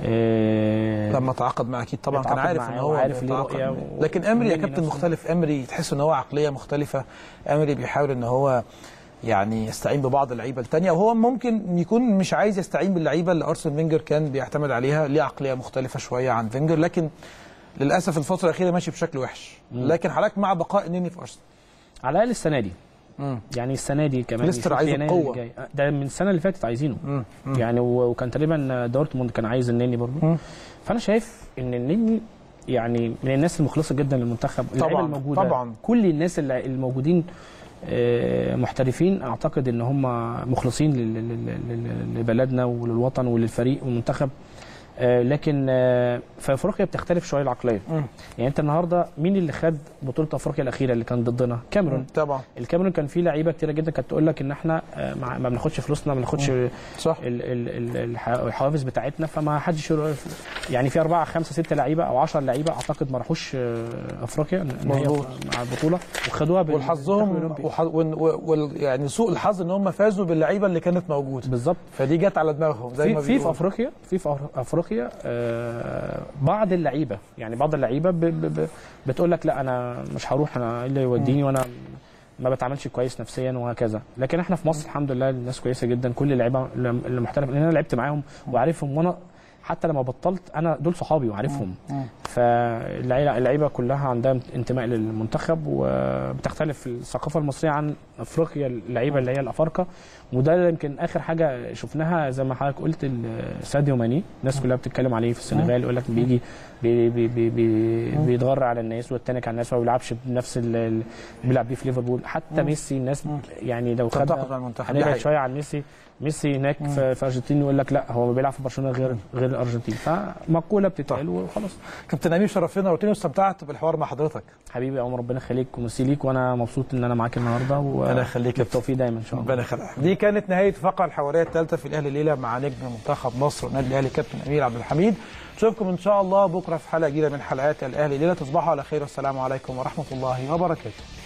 B: آه،
A: لما تعاقد معاه اكيد طبعا كان
B: اتعاقد
A: عارف
B: معاه
A: ان هو
B: وعارف ليه
A: بيتعاقد
B: رؤية
A: معاه.
B: و-
A: لكن امري يا
B: والنني
A: كابتن
B: نفسه.
A: مختلف امري تحس ان هو عقليه مختلفه امري بيحاول ان هو يعني يستعين ببعض اللعيبه الثانيه وهو ممكن يكون مش عايز يستعين باللعيبه اللي ارسن فينجر كان بيعتمد عليها ليه عقليه مختلفه شويه عن فينجر لكن للاسف الفتره الاخيره ماشي بشكل وحش لكن حضرتك مع بقاء النني في ارسنال
B: على الاقل السنه دي
A: مم.
B: يعني السنه دي كمان
A: ليستر
B: يشوف
A: عايز
B: يناير
A: القوة.
B: الجاي. ده من السنه اللي فاتت عايزينه
A: مم. مم.
B: يعني و- وكان تقريبا دورتموند كان عايز النني برضه
A: مم.
B: فانا شايف ان النني يعني من الناس المخلصه جدا للمنتخب اللعيبه
A: طبعاً،
B: الموجوده
A: طبعاً.
B: كل الناس اللي الموجودين آه، محترفين اعتقد ان هم مخلصين لل- لل- لل- لبلدنا وللوطن وللفريق والمنتخب آه، لكن آه، في افريقيا بتختلف شويه العقليه
A: مم.
B: يعني انت النهارده مين اللي خد بطوله افريقيا الاخيره اللي كان ضدنا كاميرون
A: طبعا
B: الكاميرون كان فيه لعيبه كتيره جدا كانت تقول لك ان احنا آه، مع- ما بناخدش فلوسنا ما بناخدش
A: صح
B: ال- ال- ال- الح- الحوافز بتاعتنا فما حدش يروح- يعني في اربعه خمسه سته لعيبه او 10 لعيبه اعتقد ما راحوش آه، افريقيا إن هي
A: مظبوط.
B: مع البطوله وخدوها بال-
A: والحظهم
B: بالمنتخب الأولمبي.
A: وح... وال... وال... يعني سوء الحظ ان هم فازوا باللعيبه اللي كانت موجوده
B: بالظبط
A: فدي جت على دماغهم زي
B: في
A: ما
B: في في
A: بيقولوا.
B: افريقيا في في أفر- افريقيا آه، بعض اللعيبه يعني بعض اللعيبه ب- ب- ب- بتقول لك لا انا مش هروح انا ايه اللي يوديني وانا ما بتعاملش كويس نفسيا وهكذا لكن احنا في مصر الحمد لله الناس كويسه جدا كل اللعيبه اللي اللي محترفه لان انا لعبت معاهم وعارفهم وانا حتى لما بطلت انا دول صحابي وعارفهم
A: مم.
B: فاللعيبه اللعيبه كلها عندها انتماء للمنتخب وبتختلف الثقافه المصريه عن افريقيا اللعيبه اللي هي الافارقه وده يمكن اخر حاجه شفناها زي ما حضرتك قلت ال- ساديو ماني الناس كلها بتتكلم عليه في السنغال يقول لك بيجي بي بي بي بي بيتغرى على الناس ويتنك على الناس وما بيلعبش بنفس ال- ال- بيلعب بيه في ليفربول حتى ميسي الناس يعني لو خد
A: تنتقد مع المنتخب دي
B: هنبعد
A: حقيقة.
B: شويه عن ميسي ميسي هناك في, في الارجنتين يقول لك لا هو ما بيلعب في برشلونه غير غير الارجنتين فمقوله بتتقال وخلاص
A: كابتن امير شرفنا وقتني واستمتعت بالحوار مع حضرتك
B: حبيبي يا عمر ربنا يخليك وميرسي ليك وانا مبسوط ان انا معاك النهارده
A: ربنا يخليك يا كابتن.
B: بالتوفيق دايما ان شاء الله
A: ربنا يخليك دي كانت نهايه الفقره الحواريه الثالثه في الاهلي الليله مع نجم منتخب مصر والنادي الاهلي كابتن امير عبد الحميد نشوفكم ان شاء الله بكره في حلقه جديده من حلقات الاهلي الليله تصبحوا على خير والسلام عليكم ورحمه الله وبركاته